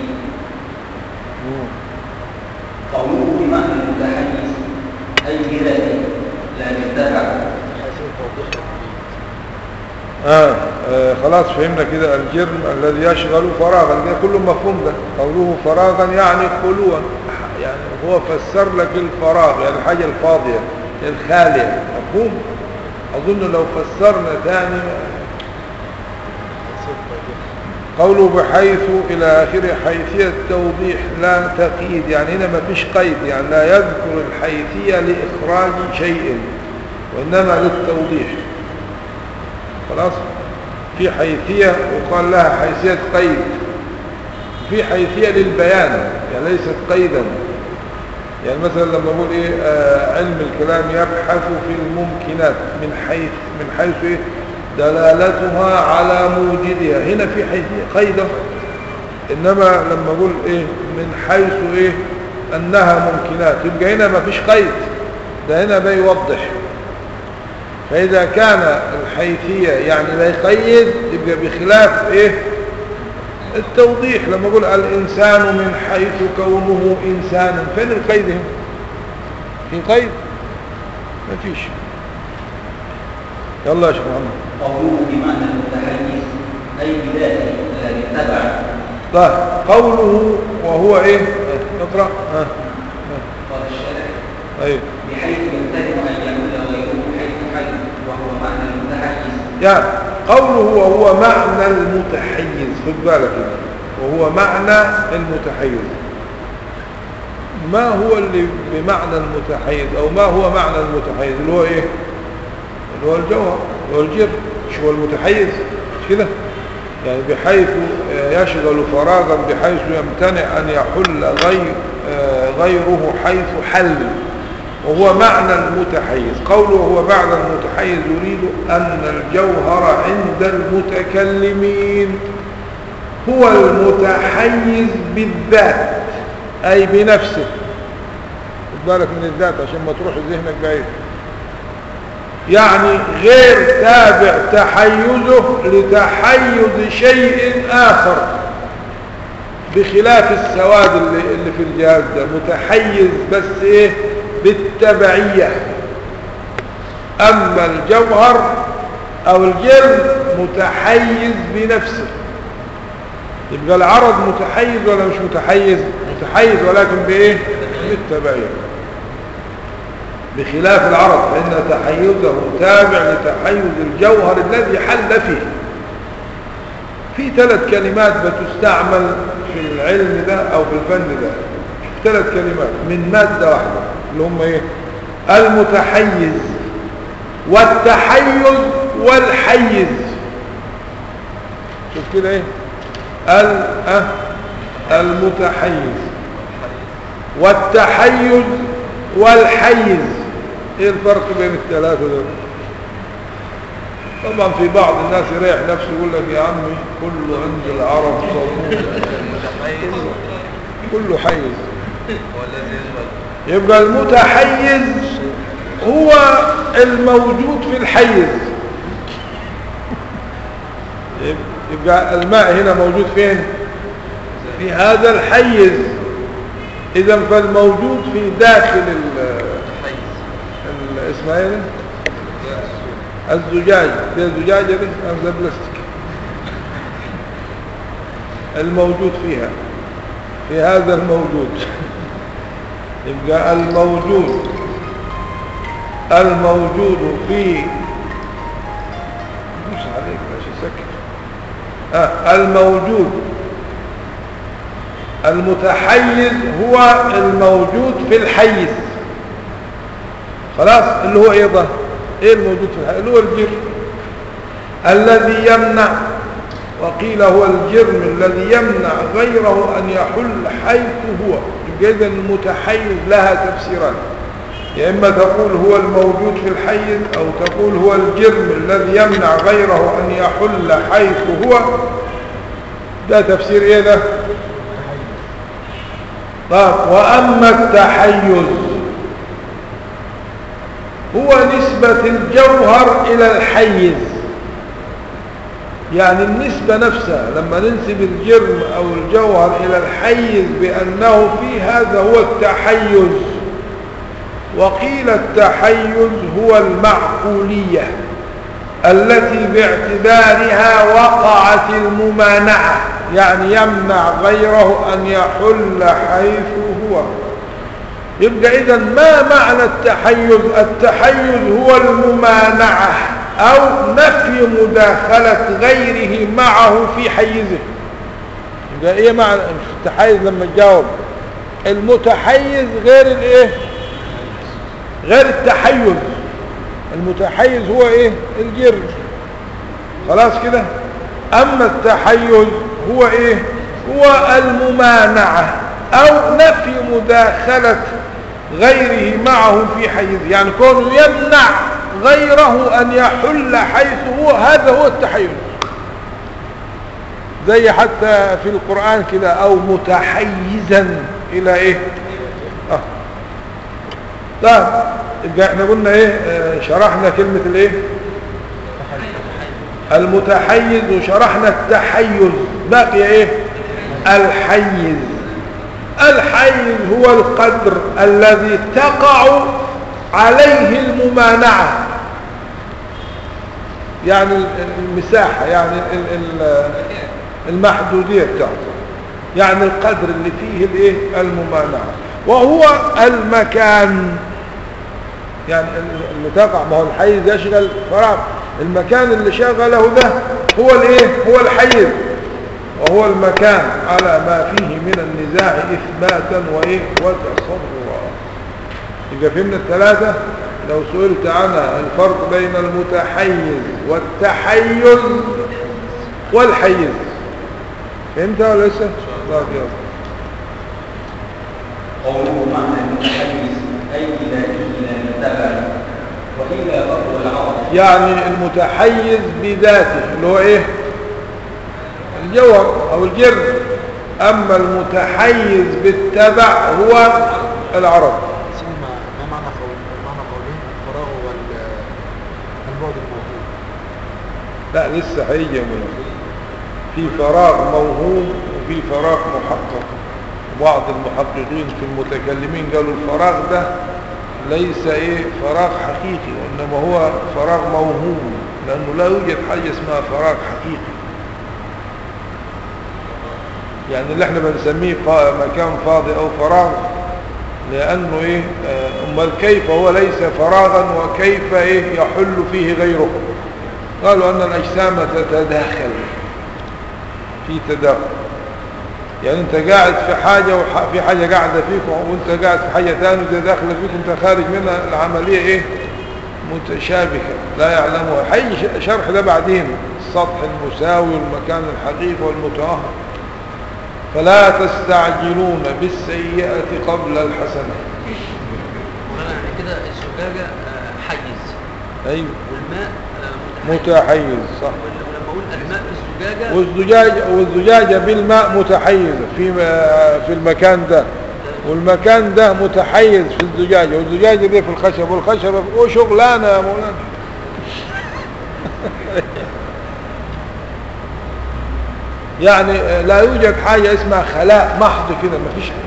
قوله بمعنى المتحيز أي بذاته لا بالتبع حيثية توضيح الوجود آه. آه خلاص فهمنا كده الجرم الذي يشغل فراغا ده كله مفهوم ده قوله فراغا يعني خلوا يعني هو فسر لك الفراغ يعني الحاجة الفاضية الخالية مفهوم أظن لو فسرنا ثاني حيثية توضيح قوله بحيث إلى آخره حيثية توضيح لا تقييد يعني هنا ما فيش قيد يعني لا يذكر الحيثية لإخراج شيء وإنما للتوضيح خلاص في حيثية يقال لها حيثية قيد في حيثية للبيان يعني ليست قيدا يعني مثلا لما نقول ايه آه علم الكلام يبحث في الممكنات من حيث من حيث ايه دلالتها على موجدها هنا في حيثية قيدا انما لما اقول ايه من حيث ايه انها ممكنات يبقى هنا ما فيش قيد ده هنا بيوضح فاذا كان الحيثية يعني لا يقيد يبقى بخلاف ايه التوضيح لما اقول الانسان من حيث كونه انسانا فين القيد هنا في قيد ما فيش يلا يا شيخ محمد قوله بمعنى المتحيز أي بذاته لا بالتبع طيب قوله وهو ايه اقرا ها قال الشارع ايوه بحيث يمتنع أن يعمل غيره حيث حي وهو معنى المتحيز يعني قوله وهو معنى المتحيز خد بالك هنا. وهو معنى المتحيز ما هو اللي بمعنى المتحيز او ما هو معنى المتحيز اللي هو ايه اللي هو الجوهر اللي هو الجر مش هو المتحيز مش كده يعني بحيث آه، يشغل فراغا بحيث يمتنع ان يحل غير آه، غيره حيث حل وهو معنى المتحيز قوله هو معنى المتحيز يريد أن الجوهر عند المتكلمين هو المتحيز بالذات أي بنفسه خد بالك من الذات عشان ما تروح ذهنك بعيد يعني غير تابع تحيزه لتحيز شيء آخر بخلاف السواد اللي, اللي في الجهاز ده متحيز بس ايه بالتبعية اما الجوهر او الجرم متحيز بنفسه يبقى العرض متحيز ولا مش متحيز متحيز ولكن بايه بالتبعية بخلاف العرض فإن تحيزه تابع لتحيز الجوهر الذي حل فيه في ثلاث كلمات بتستعمل في العلم ده أو في الفن ده ثلاث كلمات من مادة واحدة اللي هم ايه المتحيز والتحيز والحيز شوف كده ايه ال أه المتحيز والتحيز والحيز ايه الفرق بين الثلاثة دول طبعا في بعض الناس يريح نفسه يقول لك يا عمي كله عند العرب صومون كله حيز يبقى المتحيز هو الموجود في الحيز يبقى الماء هنا موجود فين في هذا الحيز اذا فالموجود في داخل ال ال- اسمها ايه ده؟ الزجاج في الزجاجة دي أم ده بلاستيك الموجود فيها في هذا الموجود يبقى الموجود الموجود في مش عليك ماشي سكت آه الموجود المتحيز هو الموجود في الحيز خلاص اللي هو ايه ده ايه الموجود في الحيز اللي هو الجرم الذي يمنع وقيل هو الجرم الذي يمنع غيره ان يحل حيث هو يبقى اذا المتحيز لها تفسيران يا اما تقول هو الموجود في الحيز او تقول هو الجرم الذي يمنع غيره ان يحل حيث هو ده تفسير ايه ده طيب واما التحيز هو نسبة الجوهر الى الحيز يعني النسبة نفسها لما ننسب الجرم او الجوهر الى الحيز بانه في هذا هو التحيز وقيل التحيز هو المعقولية التي باعتبارها وقعت الممانعة يعني يمنع غيره أن يحل حيث هو يبقى إذا ما معنى التحيز التحيز هو الممانعة أو نفي مداخلة غيره معه في حيزه يبقى إيه معنى التحيز لما تجاوب المتحيز غير الإيه غير التحيز المتحيز هو ايه الجرم خلاص كده اما التحيز هو ايه هو الممانعة او نفي مداخلة غيره معه في حيز يعني كونه يمنع غيره ان يحل حيث هو هذا هو التحيز زي حتى في القرآن كده او متحيزا الى ايه اه طيب يبقى احنا قلنا ايه اه شرحنا كلمة الايه المتحيز وشرحنا التحيز باقي ايه الحيز الحيز هو القدر الذي تقع عليه الممانعة يعني المساحة يعني المحدودية بتاعته يعني القدر اللي فيه الايه الممانعة وهو المكان يعني اللي تقع ما هو الحيز يشغل فراغ المكان اللي شغله ده هو الايه هو الحيز وهو المكان على ما فيه من النزاع اثباتا وايه وتصرفا يبقى فهمنا الثلاثه لو سئلت عنها الفرق بين المتحيز والتحيز والحيز فهمت ولا لسه؟ لا يلا قوله معنى المتحيز أي ذاته لا يتبع وإلى أرض العرض يعني المتحيز بذاته اللي هو ايه الجوهر او الجرم اما المتحيز بالتبع هو العرض سيدي ما ما معنى قول معنى قولين الفراغ وال البعد الموجود لا لسه هيجي من في فراغ موهوم في فراغ محقق بعض المحققين في المتكلمين قالوا الفراغ ده ليس ايه فراغ حقيقي وانما هو فراغ موهوم لانه لا يوجد حاجة اسمها فراغ حقيقي يعني اللي احنا بنسميه فا- مكان فاضي او فراغ لانه ايه آه، امال كيف هو ليس فراغا وكيف ايه يحل فيه غيره قالوا ان الاجسام تتداخل في تداخل يعني انت قاعد في حاجة وفي حاجة قاعدة فيك وانت قاعد في حاجة ثانية داخلة فيك انت خارج منها العملية ايه متشابكة لا يعلمها حي شرح ده بعدين السطح المساوي والمكان الحقيقي والمتأهل فلا تستعجلون بالسيئة قبل الحسنة مولانا يعني كده الزجاجة آه، حيز أيوة والماء آه، متحيز متحيز صح ولما اقول الماء في الزجاجة والزجاج والزجاجة بالماء متحيزة في في المكان ده والمكان ده متحيز في الزجاجة والزجاجة دي في الخشب والخشب وشغلانة يا مولانا يعني لا يوجد حاجة اسمها خلاء محض كده ما فيش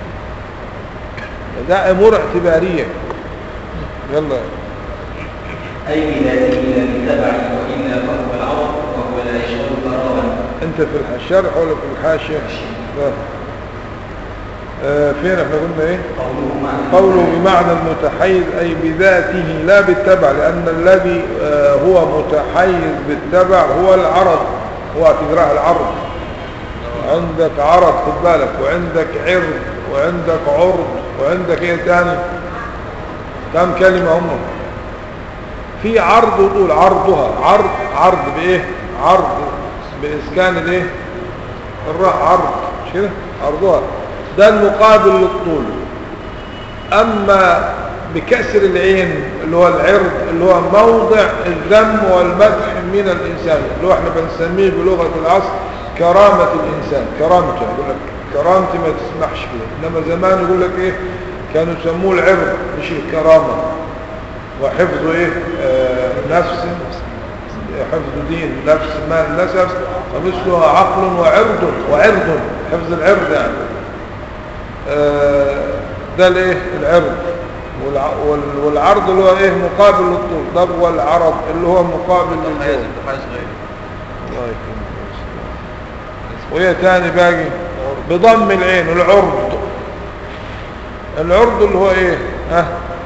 ده أمور اعتبارية يلا أي بذاته لا بتبع وإلا فهو العرض وهو لا يشغل فراغا انت في الشرح ولا في الحاشية لا. آه فين احنا قلنا ايه قوله معنى قوله بمعنى المتحيز أي بذاته لا بالتبع لأن الذي آه، هو متحيز بالتبع هو العرض هو اعتبراء العرض عندك عرض خد بالك وعندك عرض وعندك عرض وعندك ايه تاني كم كلمة هم في عرض وطول عرضها عرض عرض بايه عرض بإسكان الايه الراء عرض مش كده عرضها ده المقابل للطول أما بكسر العين اللي هو العرض اللي هو موضع الذم والمدح من الإنسان اللي هو احنا بنسميه بلغة العصر كرامة الإنسان كرامته يقول لك كرامتي ما تسمحش بيه إنما زمان يقول لك إيه كانوا يسموه العرض مش الكرامة وحفظ إيه آه نفس حفظ دين نفس مال نسب ومثله عقل وعرض وعرض حفظ العرض يعني آه، ده الايه العرض والع- وال- والعرض اللي هو ايه مقابل للطول طب والعرض اللي هو مقابل متحيز للطول متحيز غير الله يكرمك وهي تاني باقي بضم العين العرض العرض اللي هو ايه ها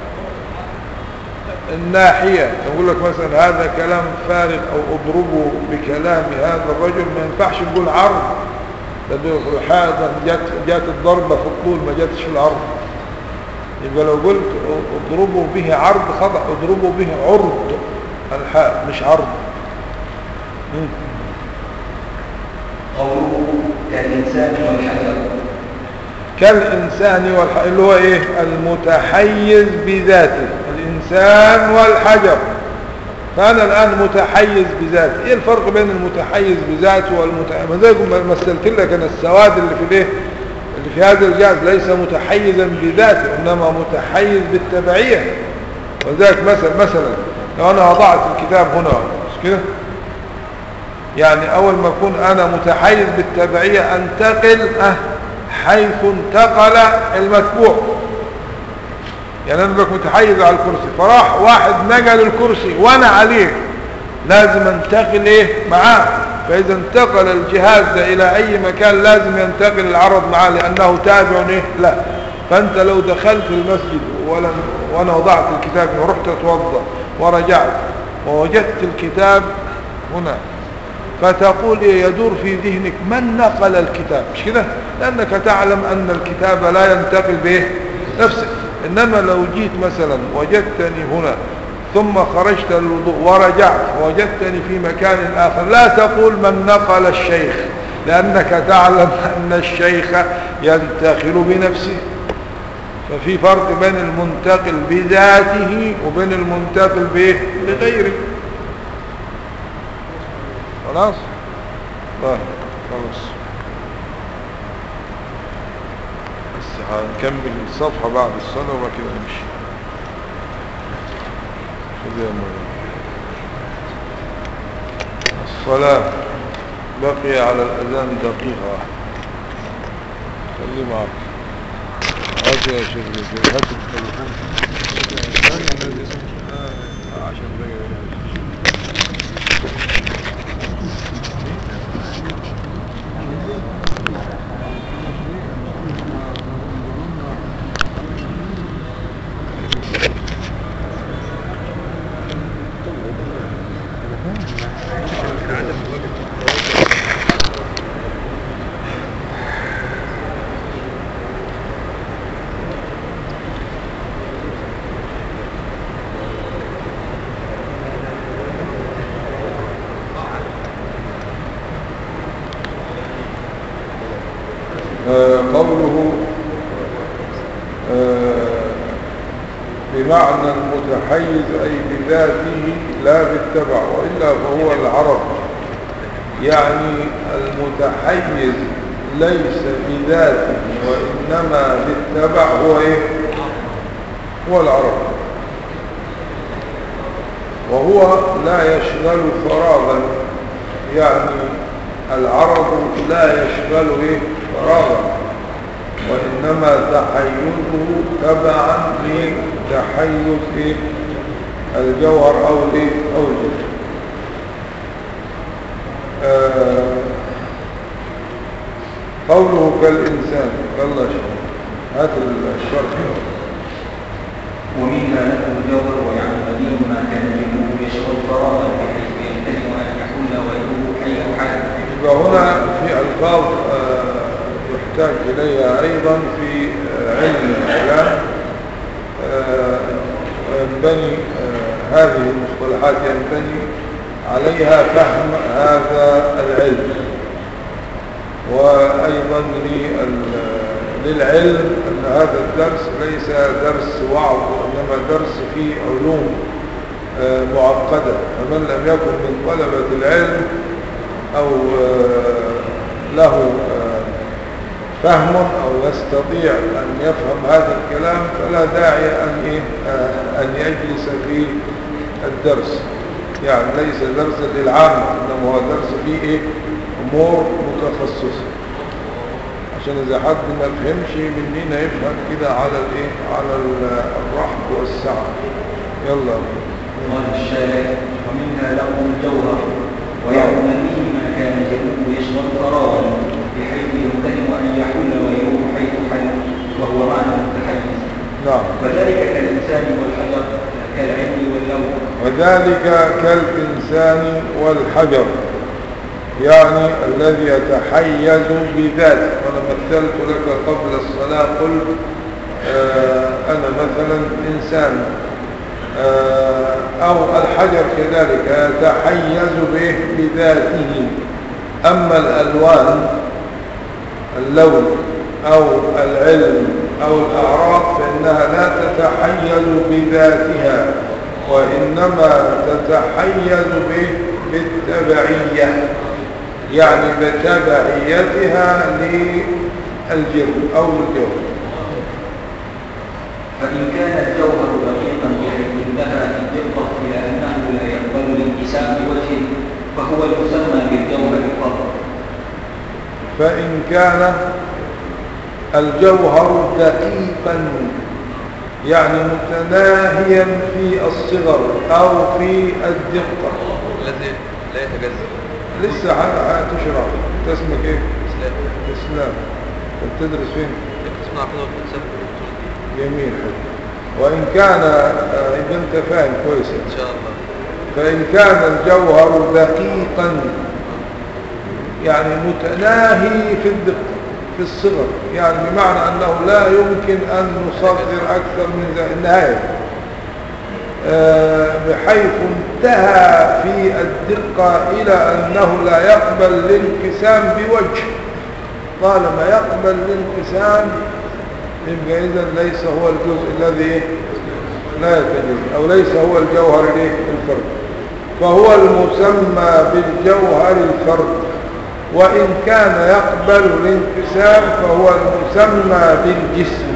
الناحية يقول لك مثلا هذا كلام فارغ او اضربه بكلام هذا الرجل ما ينفعش نقول عرض لأنه هذا جات, جات الضربة في الطول ما جاتش في العرض يبقى لو قلت اضربوا به عرض خطأ اضربوا به عرض الحاء مش عرض مم. قوله كالإنسان والحجر كالإنسان والح... اللي هو إيه المتحيز بذاته الإنسان والحجر فأنا الآن متحيز بذاته إيه الفرق بين المتحيز بذاته والمتحيز ما زي ما مثلت لك أنا السواد اللي في الإيه اللي في هذا الجهاز ليس متحيزا بذاته إنما متحيز بالتبعية وذلك مثلا مثلا لو أنا وضعت الكتاب هنا مش كده يعني أول ما أكون أنا متحيز بالتبعية أنتقل أه حيث انتقل المتبوع يعني أنا بك متحيز على الكرسي فراح واحد نقل الكرسي وأنا عليه لازم انتقل إيه معاه فإذا انتقل الجهاز ده إلى أي مكان لازم ينتقل العرض معاه لأنه تابع إيه لا فأنت لو دخلت المسجد ولم وأنا وضعت الكتاب ورحت أتوضأ ورجعت ووجدت الكتاب هنا فتقول إيه يدور في ذهنك من نقل الكتاب مش كده لأنك تعلم أن الكتاب لا ينتقل به نفسك إنما لو جيت مثلا وجدتني هنا ثم خرجت الوضوء ورجعت وجدتني في مكان آخر لا تقول من نقل الشيخ لأنك تعلم أن الشيخ ينتقل بنفسه ففي فرق بين المنتقل بذاته وبين المنتقل به بغيره خلاص طيب خلاص بس هنكمل الصفحة بعد الصلاة وبعد كده نمشي خذ يا مولانا. الصلاة بقي على الأذان دقيقة واحدة خليه معاك هات يا شيخ زكريا، هات التليفون آه، عشان دقيقة آه، قوله آه، بمعنى المتحيز أي بذاته لا بالتبع وإلا فهو العرب يعني المتحيز ليس بذاته وإنما بالتبع هو إيه هو العرب وهو لا يشغل فراغا يعني العرض لا يشغل إيه فراغا وإنما تحيزه تبعا لتحيز إيه الجوهر أو الإيه أو الجسم آه قوله كالإنسان يلا شيخ هات الشرح ومنها له الجوهر ويعم بديع ما كان منه يشغل فراغا بحيث يمتنع ان يحل ويدور حيث حل يبقى هنا في ألفاظ آه، يحتاج إليها أيضا في آه، علم الكلام آه، وينبني آه، هذه المصطلحات ينبني عليها فهم هذا العلم وأيضا لل- للعلم أن هذا الدرس ليس درس وعظ وإنما درس فيه علوم آه، معقدة فمن لم يكن من طلبة العلم أو آه، له آه، فهم أو يستطيع أن يفهم هذا الكلام فلا داعي أن إيه، آه، أن يجلس في الدرس يعني ليس درسا للعامة إنما هو درس فيه إيه؟ أمور متخصصة عشان إذا حد ما فهمش مننا يفهم كده على الإيه على ال- الرحب والسعة يلا قال الشارع ومنها له الجوهر ويعم به ما كان يكون يشغل فراغا بحيث يمتنع ان يحل ويروح حيث حل وهو معنى المتحيز نعم وذلك كالانسان والحجر كالعلم واللون وذلك كالإنسان والحجر يعني الذي يتحيز بذاته وأنا مثلت لك قبل الصلاة قلت آه أنا مثلا إنسان آه أو الحجر كذلك يتحيز به بذاته أما الألوان اللون أو العلم أو الأعراض فإنها لا تتحيز بذاتها وإنما تتحيز به بالتبعية يعني بتبعيتها للجن أو الجن فإن كان الجوهر دقيقا بحيث انتهى الدقة إلى أنه لا يقبل الانقسام بوجه فهو المسمى بالجوهر فقط فإن كان الجوهر دقيقا يعني متناهيا في الصغر أو في الدقة الذي لا يتجزأ لسه ح- هتشرح انت اسمك ايه الإسلام اسلام انت بتدرس فين اسمع كده وتتسبب جميل حلو وان كان آه، يبقى انت فاهم كويس إن شاء الله فان كان الجوهر دقيقا يعني متناهي في الدقة في الصغر يعني بمعنى انه لا يمكن ان نصغر اكثر من ذلك النهاية آه، بحيث انتهى في الدقة إلى أنه لا يقبل الانقسام بوجه طالما يقبل الانقسام يبقى إذا ليس هو الجزء الذي لا يتجزء أو ليس هو الجوهر الإيه؟ الفرد فهو المسمى بالجوهر الفرد وإن كان يقبل الانقسام فهو المسمى بالجسم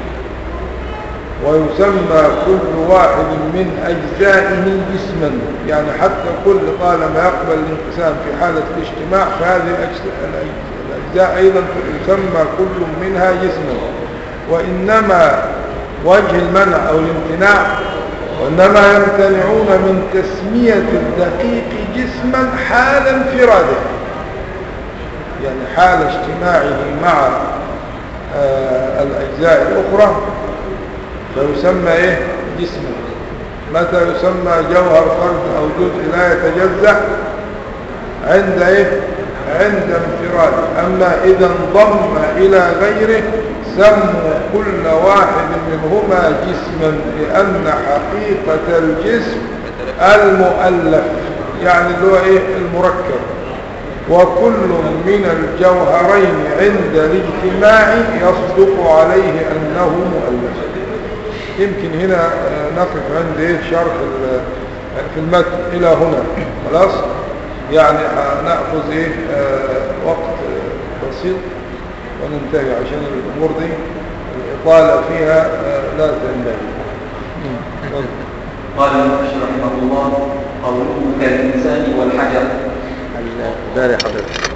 ويسمى كل واحد من أجزائه جسما يعني حتى كل طالما يقبل الانقسام في حالة الاجتماع فهذه الأجز- الأجز- الأجزاء أيضا يسمى كل منها جسما وإنما وجه المنع أو الامتناع وإنما يمتنعون من تسمية الدقيق جسما حال انفراده يعني حال اجتماعه مع آه الأجزاء الأخرى فيسمى إيه جسما متى يسمى جوهر فرد أو جزء لا يتجزأ عند إيه عند انفراد أما إذا انضم إلى غيره سموا كل واحد منهما جسما لأن حقيقة الجسم المؤلف يعني اللي هو إيه المركب وكل من الجوهرين عند الاجتماع يصدق عليه أنه مؤلف يمكن هنا آه، نقف عند إيه شرح ال- في المتن إلى هنا خلاص يعني هنأخذ إيه آه، وقت آه، بسيط وننتهي عشان الأمور دي الإطالة فيها آه، لا تنبغي مم. يلا. قال المفسر رحمه الله قوله كالإنسان والحجر داري حضرتك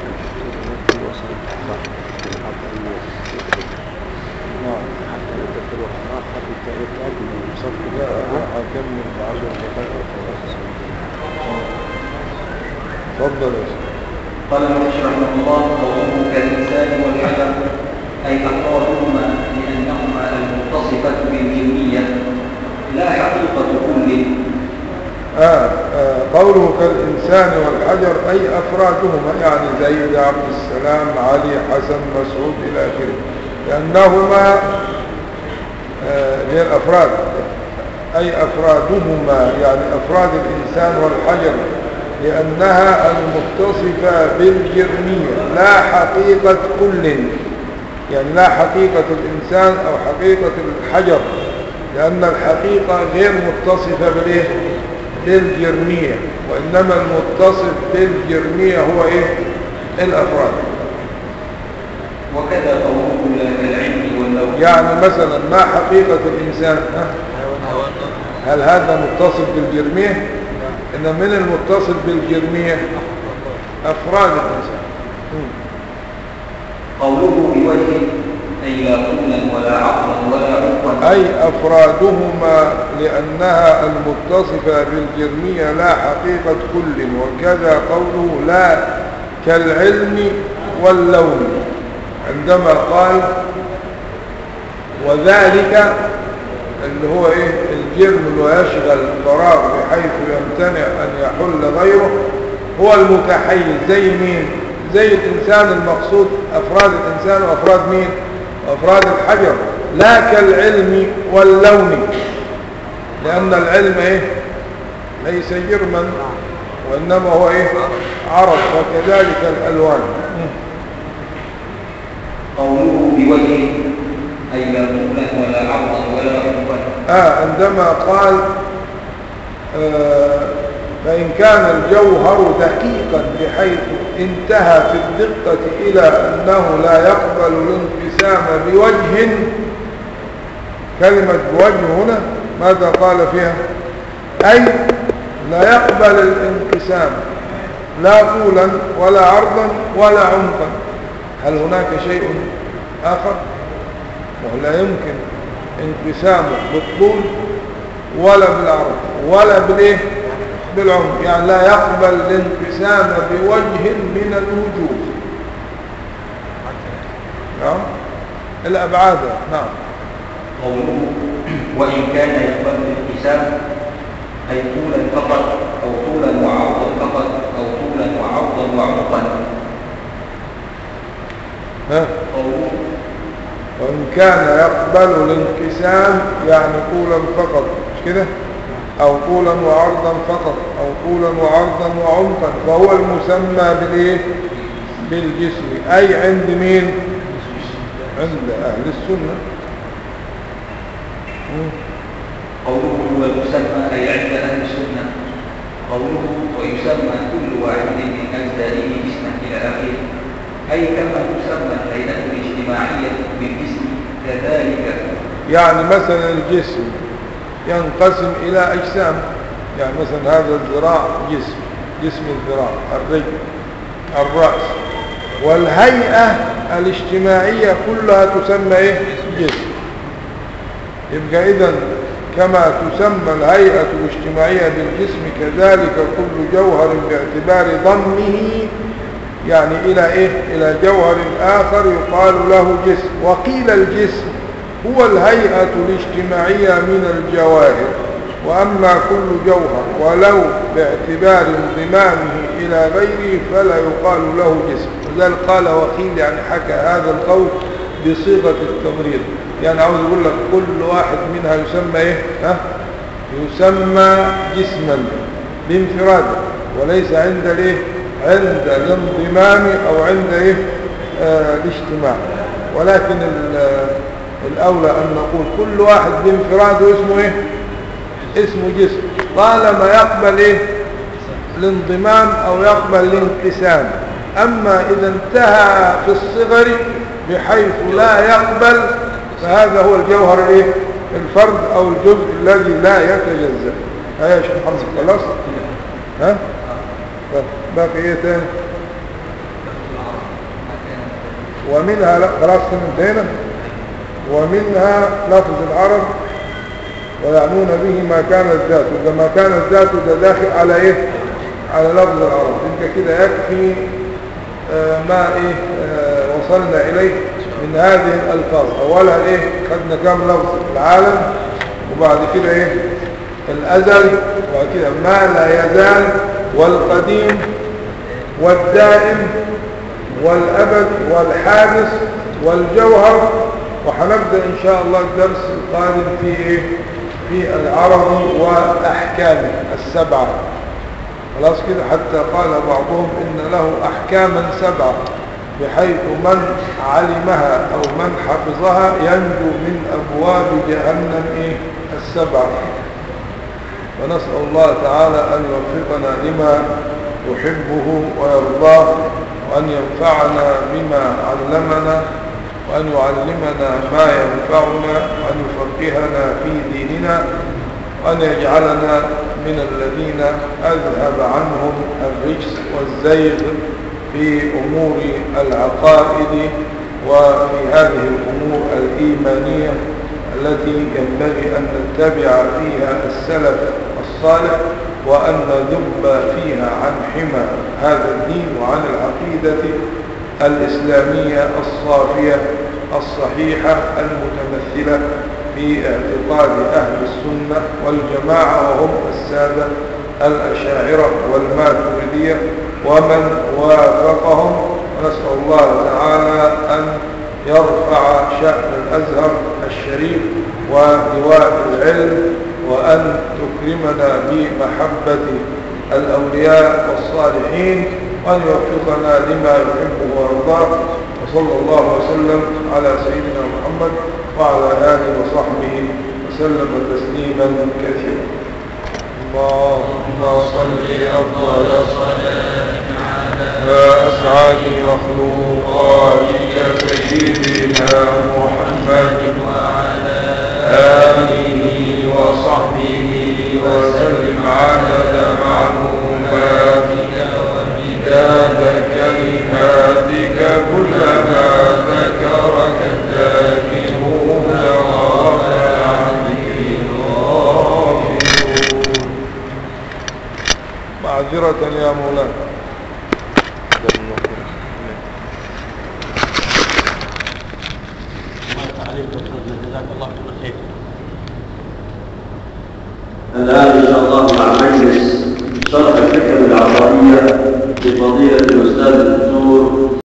نعم لا هكمل بعشر دقائق خلاص تفضل يا شيخ قال المفسر رحمه الله قوله كالإنسان والحجر أي أفرادهما لأنهما المتصفة بالجنية لا حقيقة كل آه آه قوله كالإنسان والحجر أي أفرادهما يعني زيد عبد السلام علي حسن مسعود إلى آخره لأنهما آه هي الأفراد أي أفرادهما يعني أفراد الإنسان والحجر لأنها المتصفة بالجرمية لا حقيقة كل يعني لا حقيقة الإنسان أو حقيقة الحجر لأن الحقيقة غير متصفة بالإيه؟ بالجرمية وإنما المتصف بالجرمية هو إيه؟ الأفراد وكذا قوله لا كالعلم واللوح يعني مثلا ما حقيقة الإنسان ها؟ هل هذا متصف بالجرمية إن من المتصف بالجرمية أفراد الإنسان مم. قوله بوجه أي لا طولا ولا عقلا ولا عقلا أي أفرادهما لأنها المتصفة بالجرمية لا حقيقة كل وكذا قوله لا كالعلم واللون عندما قال وذلك اللي هو ايه الجرم اللي يشغل الفراغ بحيث يمتنع ان يحل غيره هو المتحيز زي مين زي الانسان المقصود افراد الانسان وافراد مين وافراد الحجر لا كالعلم واللون لان العلم ايه ليس جرما وانما هو ايه عرض وكذلك الالوان قوله بوجه أي لا طولا ولا عرضا ولا عقلا آه عندما قال آه فإن كان الجوهر دقيقا بحيث انتهى في الدقة إلى أنه لا يقبل الانقسام بوجه كلمة بوجه هنا ماذا قال فيها أي لا يقبل الانقسام لا طولا ولا عرضا ولا عمقا هل هناك شيء آخر وهو لا يمكن انقسامه بالطول ولا بالعرض ولا بالايه بالعمق يعني لا يقبل الانقسام بوجه من الوجوه نعم الابعاد نعم قوله وإن كان يقبل الانقسام أي طولا فقط أو طولا وعرضا فقط أو طولا وعرضا وعمقا ها قوله وإن كان يقبل الانقسام يعني طولا فقط مش كده أو طولا وعرضا فقط أو طولا وعرضا وعمقا فهو المسمى بالإيه بالجسم أي عند مين عند أهل السنة مم. قوله هو المسمى أي عند أهل السنة قوله ويسمى كل واحد من أجزائه جسما إلى آخره أي كما تسمى الهيئة الاجتماعية بالجسم كذلك يعني مثلا الجسم ينقسم إلى أجسام يعني مثلا هذا الذراع جسم جسم الذراع الرجل الرأس والهيئة الاجتماعية كلها تسمى ايه جسم يبقى اذا كما تسمى الهيئة الاجتماعية للجسم كذلك كل جوهر باعتبار ضمه يعني إلى إيه؟ إلى جوهر آخر يقال له جسم وقيل الجسم هو الهيئة الاجتماعية من الجواهر وأما كل جوهر ولو باعتبار انضمامه إلى غيره فلا يقال له جسم وذلك قال وقيل يعني حكى هذا القول بصيغة التمريض يعني عاوز يقول لك كل واحد منها يسمى إيه؟ ها؟ يسمى جسما بانفراده وليس عند الايه عند الانضمام او عند ايه آه الاجتماع ولكن ال- الاولى ان نقول كل واحد بانفراده اسمه ايه اسمه جسم طالما يقبل ايه الانضمام او يقبل الانقسام اما اذا انتهى في الصغر بحيث لا يقبل فهذا هو الجوهر الايه الفرد او الجزء الذي لا يتجزأ ها يا شيخ محمد خلاص ها طيب، باقي ايه تاني ومنها لا خلاص كده انتهينا ومنها لفظ العرب ويعنون به ما كان الذات وإذا ما كان الذات ده داخل على ايه على لفظ العرب يبقى كده يكفي آه ما ايه آه وصلنا اليه من هذه الالفاظ اولا ايه خدنا كام لفظ العالم وبعد كده ايه الازل وبعد كده ما لا يزال والقديم والدائم والابد والحادث والجوهر وهنبدا ان شاء الله الدرس القادم في ايه في العرض واحكامه السبعه خلاص كده حتى قال بعضهم ان له احكاما سبعه بحيث من علمها او من حفظها ينجو من ابواب جهنم ايه السبعه ونسال الله تعالى ان يوفقنا لما يحبه ويرضاه وأن ينفعنا بما علمنا وأن يعلمنا ما ينفعنا وأن يفقهنا في ديننا وأن يجعلنا من الذين أذهب عنهم الرجس والزيغ في أمور العقائد وفي هذه الأمور الإيمانية التي ينبغي أن نتبع فيها السلف الصالح وأن ندب فيها عن حمى هذا الدين وعن العقيدة الإسلامية الصافية الصحيحة المتمثلة في اعتقاد أهل السنة والجماعة وهم السادة الأشاعرة والماتريدية ومن وافقهم ونسأل الله تعالى أن يرفع شأن الأزهر الشريف ولواء العلم وأن تكرمنا بمحبة الأولياء والصالحين وأن يوفقنا لما يحبه ويرضاه وصلى الله وسلم على سيدنا محمد وعلى آله وصحبه وسلم تسليما كثيرا اللهم صل أفضل صلاة على أسعد مخلوقاتك سيدنا محمد وعلى آله وصحبه وسلم عدد معلوماتك ومداد كلماتك كلما ذكرك الذاكرون وغفل عنه الغافلون معذرة يا مولانا عليك أستاذنا جزاك الله كل خير الآن إن شاء الله مع مجلس شرح الحكم العربية لفضيلة